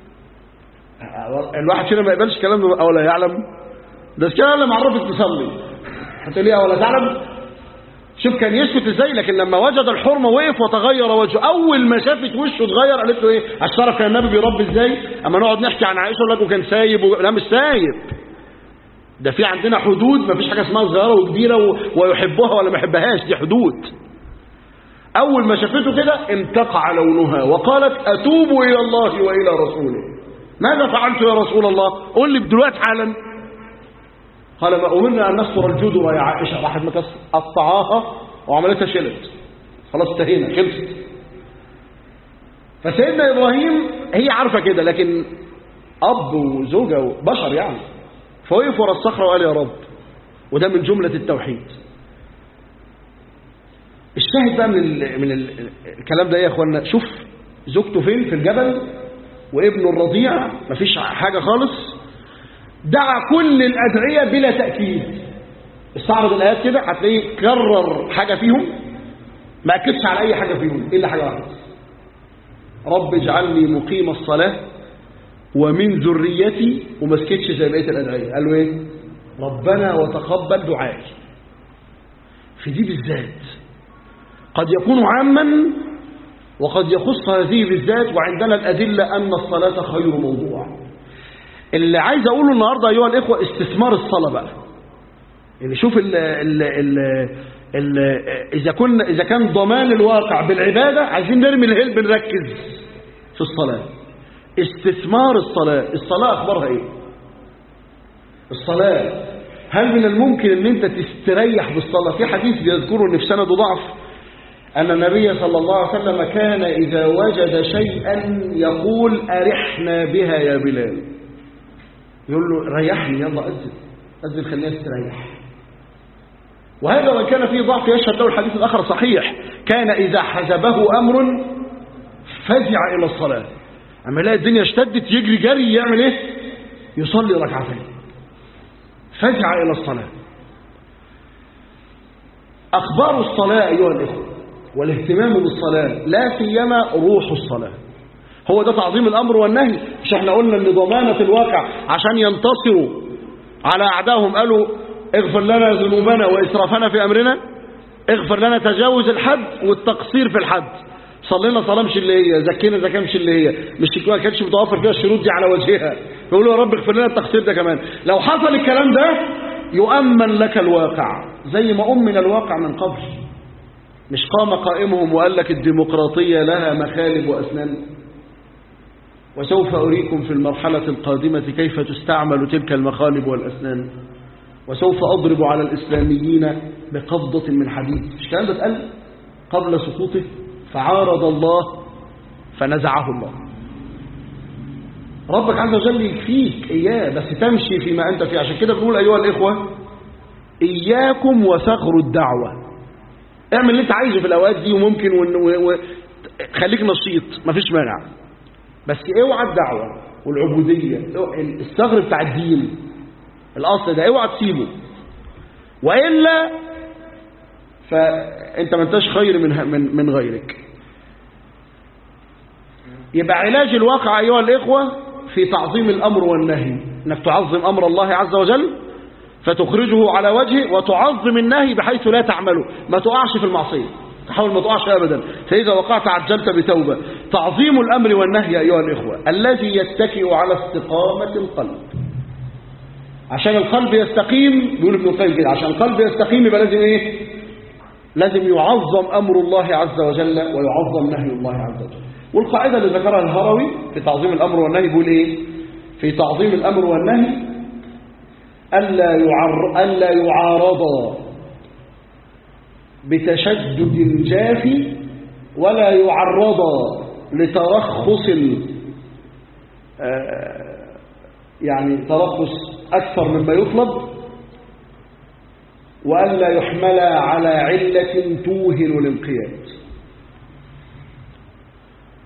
الواحد فينا ما يقبلش كلام ده أولا يعلم ده الكلام اللي معرفك تصلي هتقول لي أولا تعلم شوف كان يسكت ازاي لكن لما وجد الحرمه وقف وتغير وجهه اول ما شافت وشه اتغير قالت له ايه اشترك كان النبي بيربي ازاي اما نقعد نحكي عن عائشه يقول لك وكان سايب و... لا مش سايب ده في عندنا حدود ما فيش حاجه اسمها صغيره وكبيره و... ويحبها ولا ما يحبهاش دي حدود اول ما شافته كده انتقع لونها وقالت اتوب الى الله والى رسوله ماذا فعلت يا رسول الله قل لي دلوقتي حالا قال ما أمرنا أن نكسر الجدر يا عائشة راحت قطعاها وعملتها شلت خلاص انتهينا خلصت فسيدنا إبراهيم هي عارفة كده لكن أب وزوجة بشر يعني فوقف ورا الصخرة وقال يا رب وده من جملة التوحيد الشاهد بقى من ال من ال الكلام ده يا اخوانا شوف زوجته فين في الجبل وابنه الرضيع مفيش حاجة خالص دعا كل الأدعية بلا تأكيد استعرض الآيات كده هتلاقيه كرر حاجة فيهم ما أكدش على أي حاجة فيهم إلا حاجة واحدة رب اجعلني مقيم الصلاة ومن ذريتي وما سكتش زي بقية الأدعية قالوا إيه ربنا وتقبل دعائي في دي بالذات قد يكون عاما وقد يخص هذه بالذات وعندنا الأدلة أن الصلاة خير موضوع اللي عايز اقوله النهارده ايها الاخوه استثمار الصلاه بقى يعني شوف ال ال ال ال اذا كنا اذا كان ضمان الواقع بالعباده عايزين نرمي الهلب نركز في الصلاه استثمار الصلاه الصلاه اخبارها ايه الصلاه هل من الممكن ان انت تستريح بالصلاه في حديث بيذكره ان في سنده ضعف أن النبي صلى الله عليه وسلم كان إذا وجد شيئا يقول أرحنا بها يا بلال يقول له ريحني يلا أذن أذن خلينا استريح وهذا وإن كان فيه ضعف يشهد له الحديث الآخر صحيح كان إذا حزبه أمر فزع إلى الصلاة أما يلاقي الدنيا اشتدت يجري جري يعمل إيه يصلي ركعتين فزع إلى الصلاة أخبار الصلاة أيها الإخوة والاهتمام بالصلاة لا سيما روح الصلاة هو ده تعظيم الأمر والنهي مش احنا قلنا ان ضمانة الواقع عشان ينتصروا على أعدائهم قالوا اغفر لنا ذنوبنا وإسرافنا في أمرنا اغفر لنا تجاوز الحد والتقصير في الحد صلينا صلاة مش اللي هي زكينا زكاة مش اللي هي مش ما كانش متوفر فيها الشروط دي على وجهها يقولوا يا رب اغفر لنا التقصير ده كمان لو حصل الكلام ده يؤمن لك الواقع زي ما أمن الواقع من قبل مش قام قائمهم وقال لك الديمقراطية لها مخالب وأسنان وسوف أريكم في المرحلة القادمة كيف تستعمل تلك المخالب والأسنان وسوف أضرب على الإسلاميين بقبضة من حديد مش كلام ده اتقال قبل سقوطه فعارض الله فنزعه الله ربك عز وجل يكفيك إياه بس تمشي فيما أنت فيه عشان كده بنقول أيها الإخوة إياكم وثغر الدعوة اعمل اللي انت عايزه في الأوقات دي وممكن و... و... خليك نشيط مفيش مانع بس اوعى الدعوة والعبودية الثغر بتاع الدين الأصل ده اوعى تسيبه وإلا فأنت ما انتش خير من, من, من غيرك يبقى علاج الواقع أيها الإخوة في تعظيم الأمر والنهي انك تعظم أمر الله عز وجل فتخرجه على وجهه وتعظم النهي بحيث لا تعمله ما تقعش في المعصية تحاول ما تقعش أبدا فإذا وقعت عجلت بتوبة تعظيم الأمر والنهي أيها الإخوة الذي يتكئ على استقامة القلب عشان القلب يستقيم بيقول ابن القيم كده عشان القلب يستقيم يبقى لازم ايه لازم يعظم أمر الله عز وجل ويعظم نهي الله عز وجل والقاعدة اللي ذكرها الهروي في تعظيم الأمر والنهي بيقول ايه في تعظيم الأمر والنهي ألا, يعر... ألا يعارض بتشدد جاف ولا يعرض لترخص يعني ترخص أكثر مما يطلب وألا يحمل على علة توهن الانقياد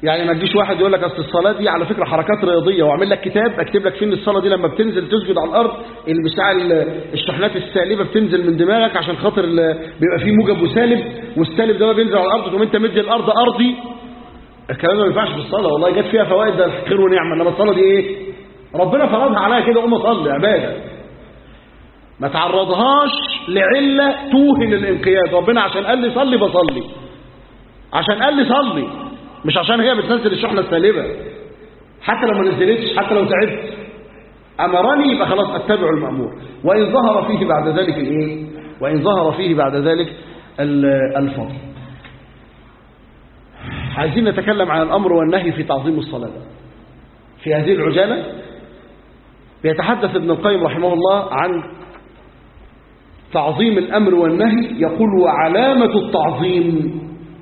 يعني ما تجيش واحد يقول لك اصل الصلاه دي على فكره حركات رياضيه واعمل لك كتاب اكتب لك فيه ان الصلاه دي لما بتنزل تسجد على الارض اللي بتاع ال- الشحنات السالبه بتنزل من دماغك عشان خاطر ال- بيبقى فيه موجب وسالب والسالب ده بينزل على الارض تقوم انت مدي الارض ارضي الكلام ده ما ينفعش في الصلاه والله جت فيها فوائد ده خير ونعمه انما الصلاه دي ايه ربنا فرضها عليا كده قوم اصلي عباده ما تعرضهاش لعله توهن الانقياد ربنا عشان قال لي صلي بصلي عشان قال لي صلي مش عشان هي بتنزل الشحنه السالبه حتى لو ما نزلتش حتى لو تعبت امرني يبقى خلاص اتبع المامور وان ظهر فيه بعد ذلك الايه وان ظهر فيه بعد ذلك ال- الفضل عايزين نتكلم عن الامر والنهي في تعظيم الصلاه في هذه العجاله بيتحدث ابن القيم رحمه الله عن تعظيم الامر والنهي يقول وعلامه التعظيم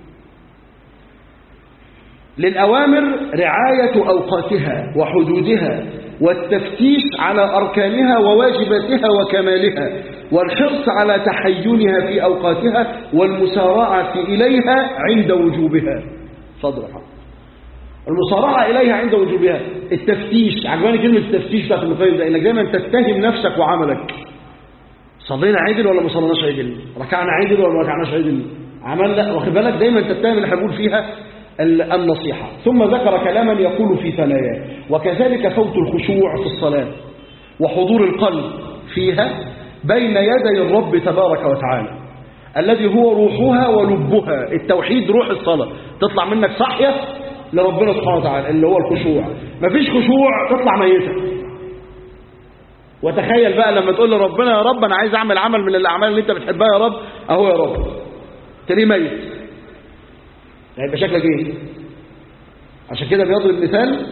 للأوامر رعاية أوقاتها وحدودها والتفتيش على أركانها وواجباتها وكمالها والحرص على تحينها في أوقاتها والمسارعة إليها عند وجوبها صدر حق المسارعة إليها عند وجوبها التفتيش عجباني كلمة التفتيش بتاعت ابن القيم ده إنك دايما تتهم نفسك وعملك صلينا عدل ولا ما صليناش عدل ركعنا عدل ولا ما ركعناش عدل عملنا واخد بالك دايما تتهم اللي هنقول فيها ال- النصيحة ثم ذكر كلاما يقول في ثناياه وكذلك فوت الخشوع في الصلاة وحضور القلب فيها بين يدي الرب تبارك وتعالى الذي هو روحها ولبها التوحيد روح الصلاة تطلع منك صحية لربنا سبحانه وتعالى اللي هو الخشوع مفيش خشوع تطلع ميتة وتخيل بقى لما تقول لربنا يا رب انا عايز اعمل عمل من الاعمال اللي انت بتحبها يا رب اهو يا رب تلاقيه ميت هيبقى شكلك ايه عشان كده بيضرب مثال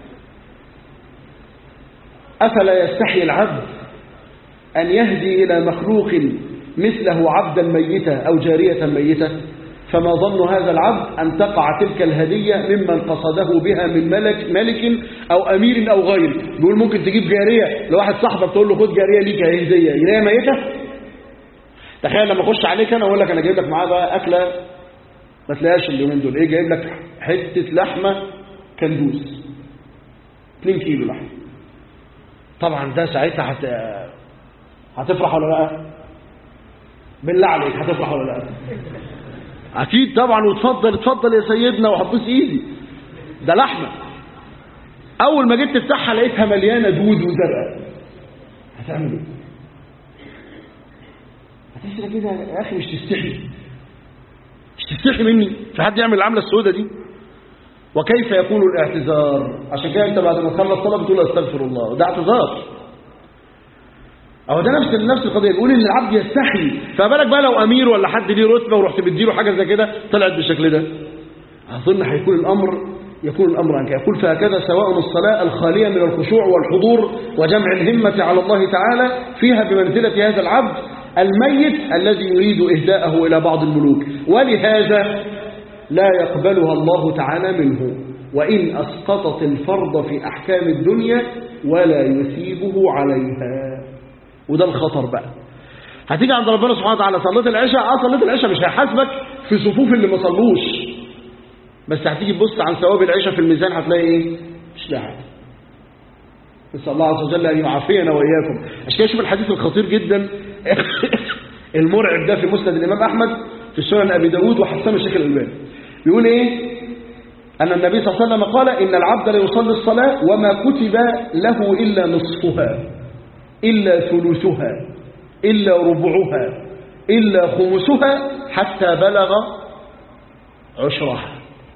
افلا يستحي العبد ان يهدي الى مخلوق مثله عبدا ميتا او جاريه ميته فما ظن هذا العبد ان تقع تلك الهديه ممن قصده بها من ملك ملك او امير او غيره بيقول ممكن تجيب جاريه لواحد صاحبك تقول له خد جاريه ليك اهي هديه يلاقيها ميته تخيل لما اخش عليك انا واقول لك انا جايب لك معاه بقى اكله ما تلاقيهاش اليومين دول ايه جايب لك حته لحمه كندوز 2 كيلو لحمه طبعا ده ساعتها هت... هتفرح ولا لا بالله عليك هتفرح ولا لا اكيد طبعا وتفضل اتفضل يا سيدنا وهتبوس ايدي ده لحمه اول ما جيت تفتحها لقيتها مليانه دود وزرقاء هتعمل ايه هتحس كده يا اخي مش تستحي مش تستحي مني في حد يعمل العمله السوداء دي وكيف يكون الاعتذار عشان كده انت بعد ما تخلص صلاه بتقول استغفر الله ده اعتذار اهو ده نفس نفس القضيه بيقول ان العبد يستحي فبالك بقى لو امير ولا حد ليه رتبه ورحت مديله حاجه زي كده طلعت بالشكل ده اظن هيكون الامر يكون الامر عنك يقول فهكذا سواء الصلاه الخاليه من الخشوع والحضور وجمع الهمه على الله تعالى فيها بمنزله هذا العبد الميت الذي يريد اهداءه الى بعض الملوك ولهذا لا يقبلها الله تعالى منه وان اسقطت الفرض في احكام الدنيا ولا يثيبه عليها وده الخطر بقى هتيجي عند ربنا سبحانه وتعالى صليت العشاء اه صليت العشاء مش هيحاسبك في صفوف اللي ما صلوش بس هتيجي تبص عن ثواب العشاء في الميزان هتلاقي ايه مش لاعب نسال الله عز وجل ان يعافينا واياكم عشان كده شوف الحديث الخطير جدا المرعب ده في مسند الامام احمد في سنن ابي داود وحسن الشيخ الالباني بيقول ايه ان النبي صلى الله عليه وسلم قال ان العبد لا يصلي الصلاه وما كتب له الا نصفها إلا ثلثها إلا ربعها إلا خمسها حتى بلغ عشرها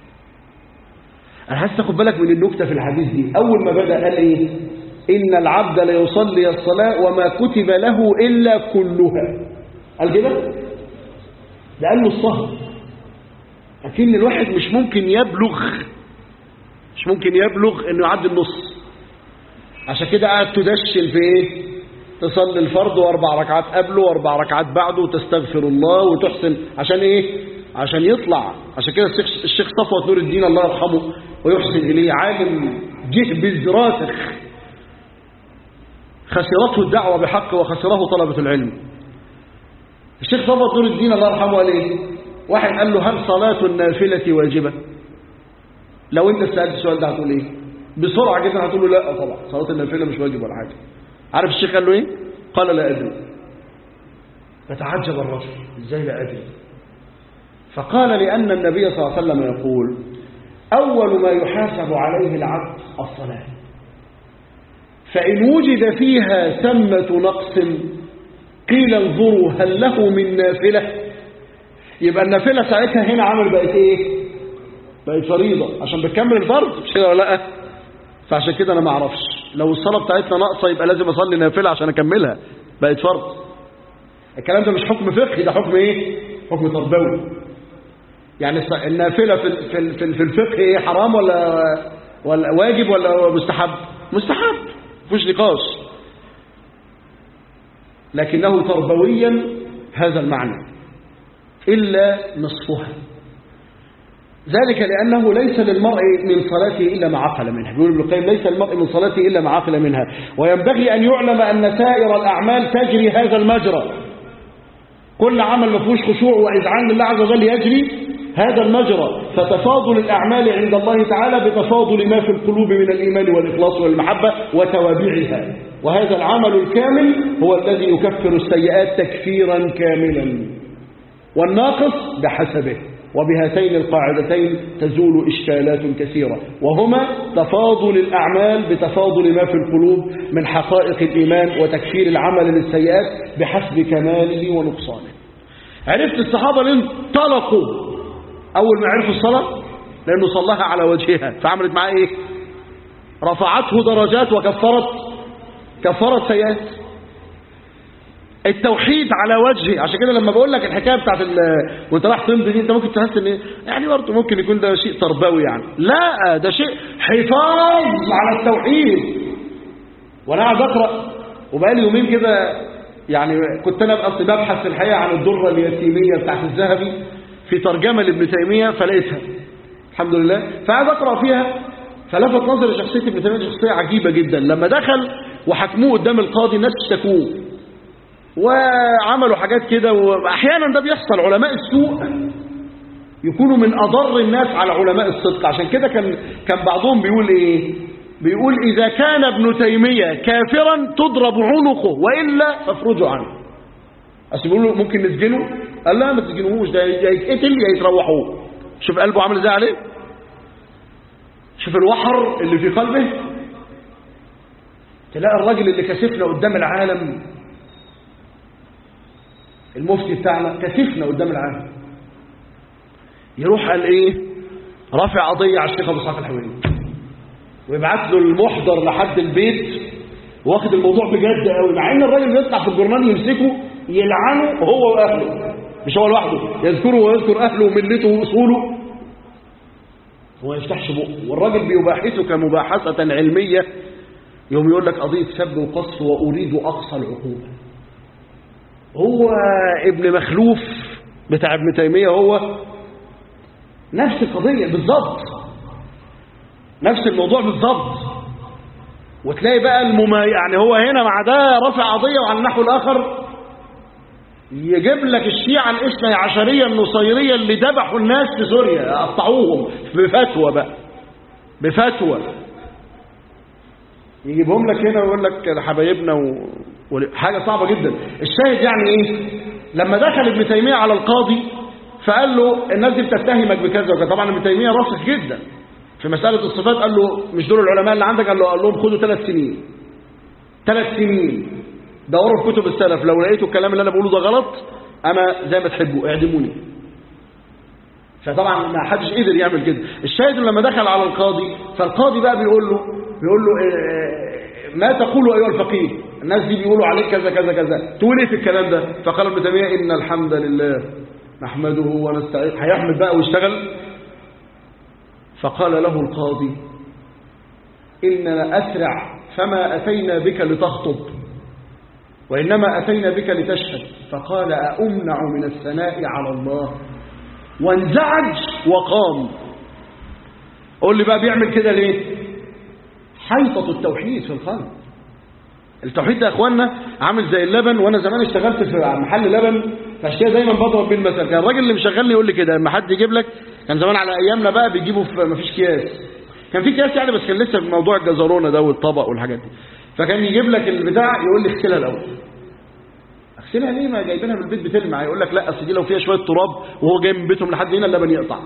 أنا عايز تاخد بالك من النكتة في الحديث دي أول ما بدأ قال إيه إن العبد لا يصلي الصلاة وما كتب له إلا كلها قال كده ده قال له الصهر لكن الواحد مش ممكن يبلغ مش ممكن يبلغ انه يعدي النص عشان كده قاعد تدشن في ايه تصلي الفرض واربع ركعات قبله واربع ركعات بعده وتستغفر الله وتحسن عشان ايه عشان يطلع عشان كده الشيخ الشيخ صفوت نور الدين الله يرحمه ويحسن اليه عالم جهبذ راسخ خسرته الدعوه بحق وخسره طلبه العلم الشيخ صفوت نور الدين الله يرحمه قال ايه واحد قال له هل صلاه النافله واجبه لو انت سألت السؤال ده هتقول ايه بسرعة جدا هتقول له لا طبعا صلاة النافلة مش واجب ولا حاجة عارف الشيخ قال له ايه قال لا أدري فتعجب الرجل ازاي لا أدري فقال لأن النبي صلى الله عليه وسلم يقول أول ما يحاسب عليه العبد الصلاة فإن وجد فيها ثمة نقص قيل انظروا هل له من نافلة يبقى النافلة ساعتها هنا عمل بقت ايه بقت فريضة عشان بتكمل الفرض مش كده ولا لا فعشان كده انا ما اعرفش لو الصلاة بتاعتنا ناقصة يبقى لازم اصلي نافلة عشان اكملها بقت فرض الكلام ده مش حكم فقهي ده حكم ايه حكم تربوي يعني الص- النافلة في ال- في ال- في ال- في الفقه ايه حرام ولا ولا واجب ولا مستحب مستحب مفيش نقاش لكنه تربويا هذا المعنى إلا نصفها ذلك لأنه ليس للمرء من صلاته إلا ما عقل منها يقول ابن القيم ليس للمرء من صلاته إلا ما عقل منها وينبغي أن يعلم أن سائر الأعمال تجري هذا المجرى كل عمل ما فيهوش خشوع وإذعان لله عز وجل يجري هذا المجرى فتفاضل الأعمال عند الله تعالى بتفاضل ما في القلوب من الإيمان والإخلاص والمحبة وتوابعها وهذا العمل الكامل هو الذي يكفر السيئات تكفيرا كاملا والناقص بحسبه وبهاتين القاعدتين تزول إشكالات كثيرة وهما تفاضل الأعمال بتفاضل ما في القلوب من حقائق الإيمان وتكفير العمل للسيئات بحسب كماله ونقصانه عرفت الصحابة اللي انطلقوا أول ما عرفوا الصلاة لأنه صلاها على وجهها فعملت معاه إيه رفعته درجات وكفرت كفرت سيئات التوحيد على وجهه عشان كده لما بقول لك الحكايه بتاعت ال... وانت رايح تمضي دي انت ممكن تحس ان يعني برضه ممكن يكون ده شيء تربوي يعني لا ده شيء حفاظ على التوحيد وانا قاعد اقرا وبقالي يومين كده يعني كنت انا اصلي ببحث في الحقيقه عن الدره اليتيميه بتاعت الذهبي في ترجمه لابن تيميه فلقيتها الحمد لله فقعد اقرا فيها فلفت نظري شخصيه ابن تيميه شخصيه عجيبه جدا لما دخل وحكموه قدام القاضي الناس اشتكوه وعملوا حاجات كده واحيانا ده بيحصل علماء السوء يكونوا من اضر الناس على علماء الصدق عشان كده كان كان بعضهم بيقول ايه بيقول اذا كان ابن تيميه كافرا تضرب عنقه والا فافرجوا عنه اصل بيقولوا ممكن نسجنه قال لا ما تسجنوهوش ده يا يتقتل يا يتروحوه شوف قلبه عامل ازاي عليه شوف الوحر اللي في قلبه تلاقي الراجل اللي كشفنا قدام العالم المفتي بتاعنا كشفنا قدام العالم يروح قال ايه رافع قضية على الشيخ ابو اسحاق الحويني ويبعت له المحضر لحد البيت واخد الموضوع بجد قوي مع ان الراجل بيطلع في الجورنال يمسكه يلعنه هو واهله مش هو لوحده يذكره ويذكر اهله وملته واصوله هو ما يفتحش بقه والراجل بيباحثه كمباحثة علمية يوم يقول لك قضية سب وقصف وأريد أقصى العقوبة هو ابن مخلوف بتاع ابن تيمية هو نفس القضية بالضبط نفس الموضوع بالضبط وتلاقي بقى المما يعني هو هنا مع ده رفع قضية وعلى النحو الآخر يجيب لك الشيعة الاثني عشرية النصيرية اللي ذبحوا الناس في سوريا قطعوهم بفتوى بقى بفتوى يجيبهم لك هنا ويقول لك ده حبايبنا و... و... حاجة صعبة جدا الشاهد يعني ايه لما دخل ابن تيمية على القاضي فقال له الناس دي بتتهمك بكذا وكذا طبعا ابن تيمية راسخ جدا في مسألة الصفات قال له مش دول العلماء اللي عندك قال له قال لهم خدوا ثلاث سنين ثلاث سنين دوروا في كتب السلف لو لقيتوا الكلام اللي انا بقوله ده غلط انا زي ما تحبوا اعدموني فطبعا ما حدش قدر يعمل كده الشاهد لما دخل على القاضي فالقاضي بقى بيقول له بيقول له إيه ما تقول ايها الفقيه الناس دي بيقولوا عليك كذا كذا كذا تقول ايه في الكلام ده فقال ابن تيميه ان الحمد لله نحمده ونستعين هيحمد بقى ويشتغل فقال له القاضي إننا أسرع فما أتينا بك لتخطب وإنما أتينا بك لتشهد فقال أأمنع من الثناء على الله وانزعج وقام قول لي بقى بيعمل كده ليه حيطة التوحيد في القلب التوحيد ده يا اخوانا عامل زي اللبن وانا زمان اشتغلت في محل لبن فعشان كده دايما بضرب بيه المثل كان الراجل اللي مشغلني يقول لي كده لما حد يجيب لك كان زمان على ايامنا بقى بيجيبوا في مفيش اكياس كان في اكياس يعني بس كان لسه في موضوع الجزرونه ده والطبق والحاجات دي فكان يجيب لك البتاع يقول لي اغسلها الاول اغسلها ليه ما جايبينها من البيت بتلمع يقول لك لا اصل دي لو فيها شويه تراب وهو جاي من بيتهم لحد هنا اللبن يقطع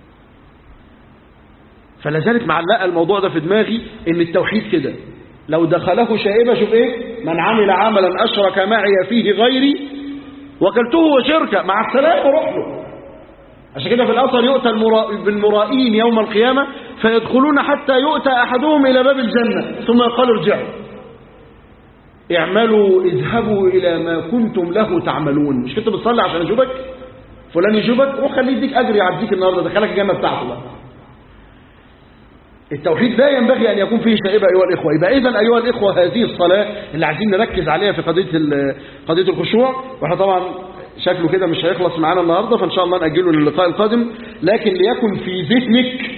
فلا زالت معلقه الموضوع ده في دماغي ان التوحيد كده لو دخله شائبه شوف ايه من عمل عملا اشرك معي فيه غيري وكلته وشركه مع السلامه روح له عشان كده في الاثر يؤتى المرا- بالمرائين يوم القيامه فيدخلون حتى يؤتى احدهم الى باب الجنه ثم يقال ارجعوا اعملوا اذهبوا الى ما كنتم له تعملون مش كنت بتصلي عشان اشوفك فلان يشوفك روح خليه يديك اجر يعديك النهارده دخلك الجنه بتاعته بقى التوحيد لا ينبغي أن يكون فيه شائبة أيها الإخوة يبقى إذا أيها الإخوة هذه الصلاة اللي عايزين نركز عليها في قضية ال- قضية الخشوع وإحنا طبعا شكله كده مش هيخلص معانا النهاردة فإن شاء الله نأجله للقاء القادم لكن ليكن في ذهنك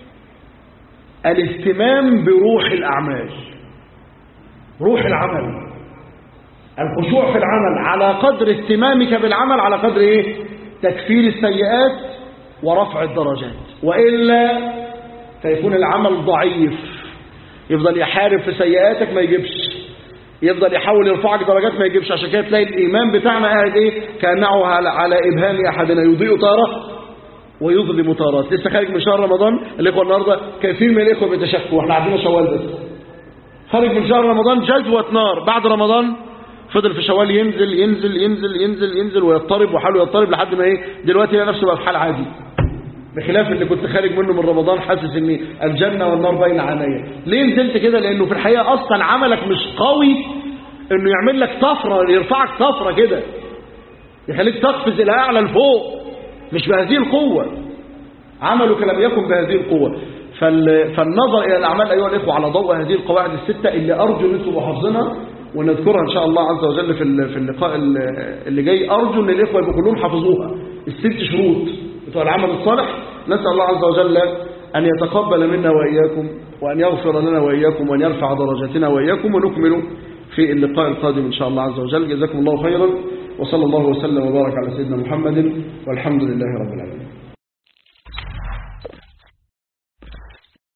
الاهتمام بروح الأعمال روح العمل الخشوع في العمل على قدر اهتمامك بالعمل على قدر ايه تكفير السيئات ورفع الدرجات وإلا فيكون العمل ضعيف يفضل يحارب في سيئاتك ما يجيبش يفضل يحاول يرفعك درجات ما يجيبش عشان كده تلاقي الإيمان بتاعنا قاعد ايه كأنه على, على إبهام أحدنا يضيء تارة ويظلم تارات لسه خارج من شهر رمضان الإخوة النهاردة كثير من الإخوة بيتشكوا واحنا عندنا شوال بس خارج من شهر رمضان جزوة نار بعد رمضان فضل في شوال ينزل ينزل ينزل ينزل ينزل ويضطرب وحاله يضطرب لحد ما ايه دلوقتي يلاقي نفسه بقى في حال عادي بخلاف اللي كنت خارج منه من رمضان حاسس ان الجنة والنار بين عينيا ليه نزلت كده لانه في الحقيقة اصلا عملك مش قوي انه يعمل لك طفرة يرفعك طفرة كده يخليك تقفز الى اعلى لفوق مش بهذه القوة عملك لم يكن بهذه القوة فال... فالنظر إلى الأعمال أيها الإخوة على ضوء هذه القواعد الستة اللي أرجو أن أنتم حافظينها ونذكرها إن شاء الله عز وجل في ال- في اللقاء ال- اللي جاي أرجو أن الإخوة يبقوا كلهم حافظوها الست شروط بتوع العمل الصالح نسأل الله عز وجل أن يتقبل منا وإياكم وأن يغفر لنا وإياكم وأن يرفع درجاتنا وإياكم ونكمل في اللقاء القادم إن شاء الله عز وجل جزاكم الله خيرا وصلى الله وسلم وبارك على سيدنا محمد والحمد لله رب العالمين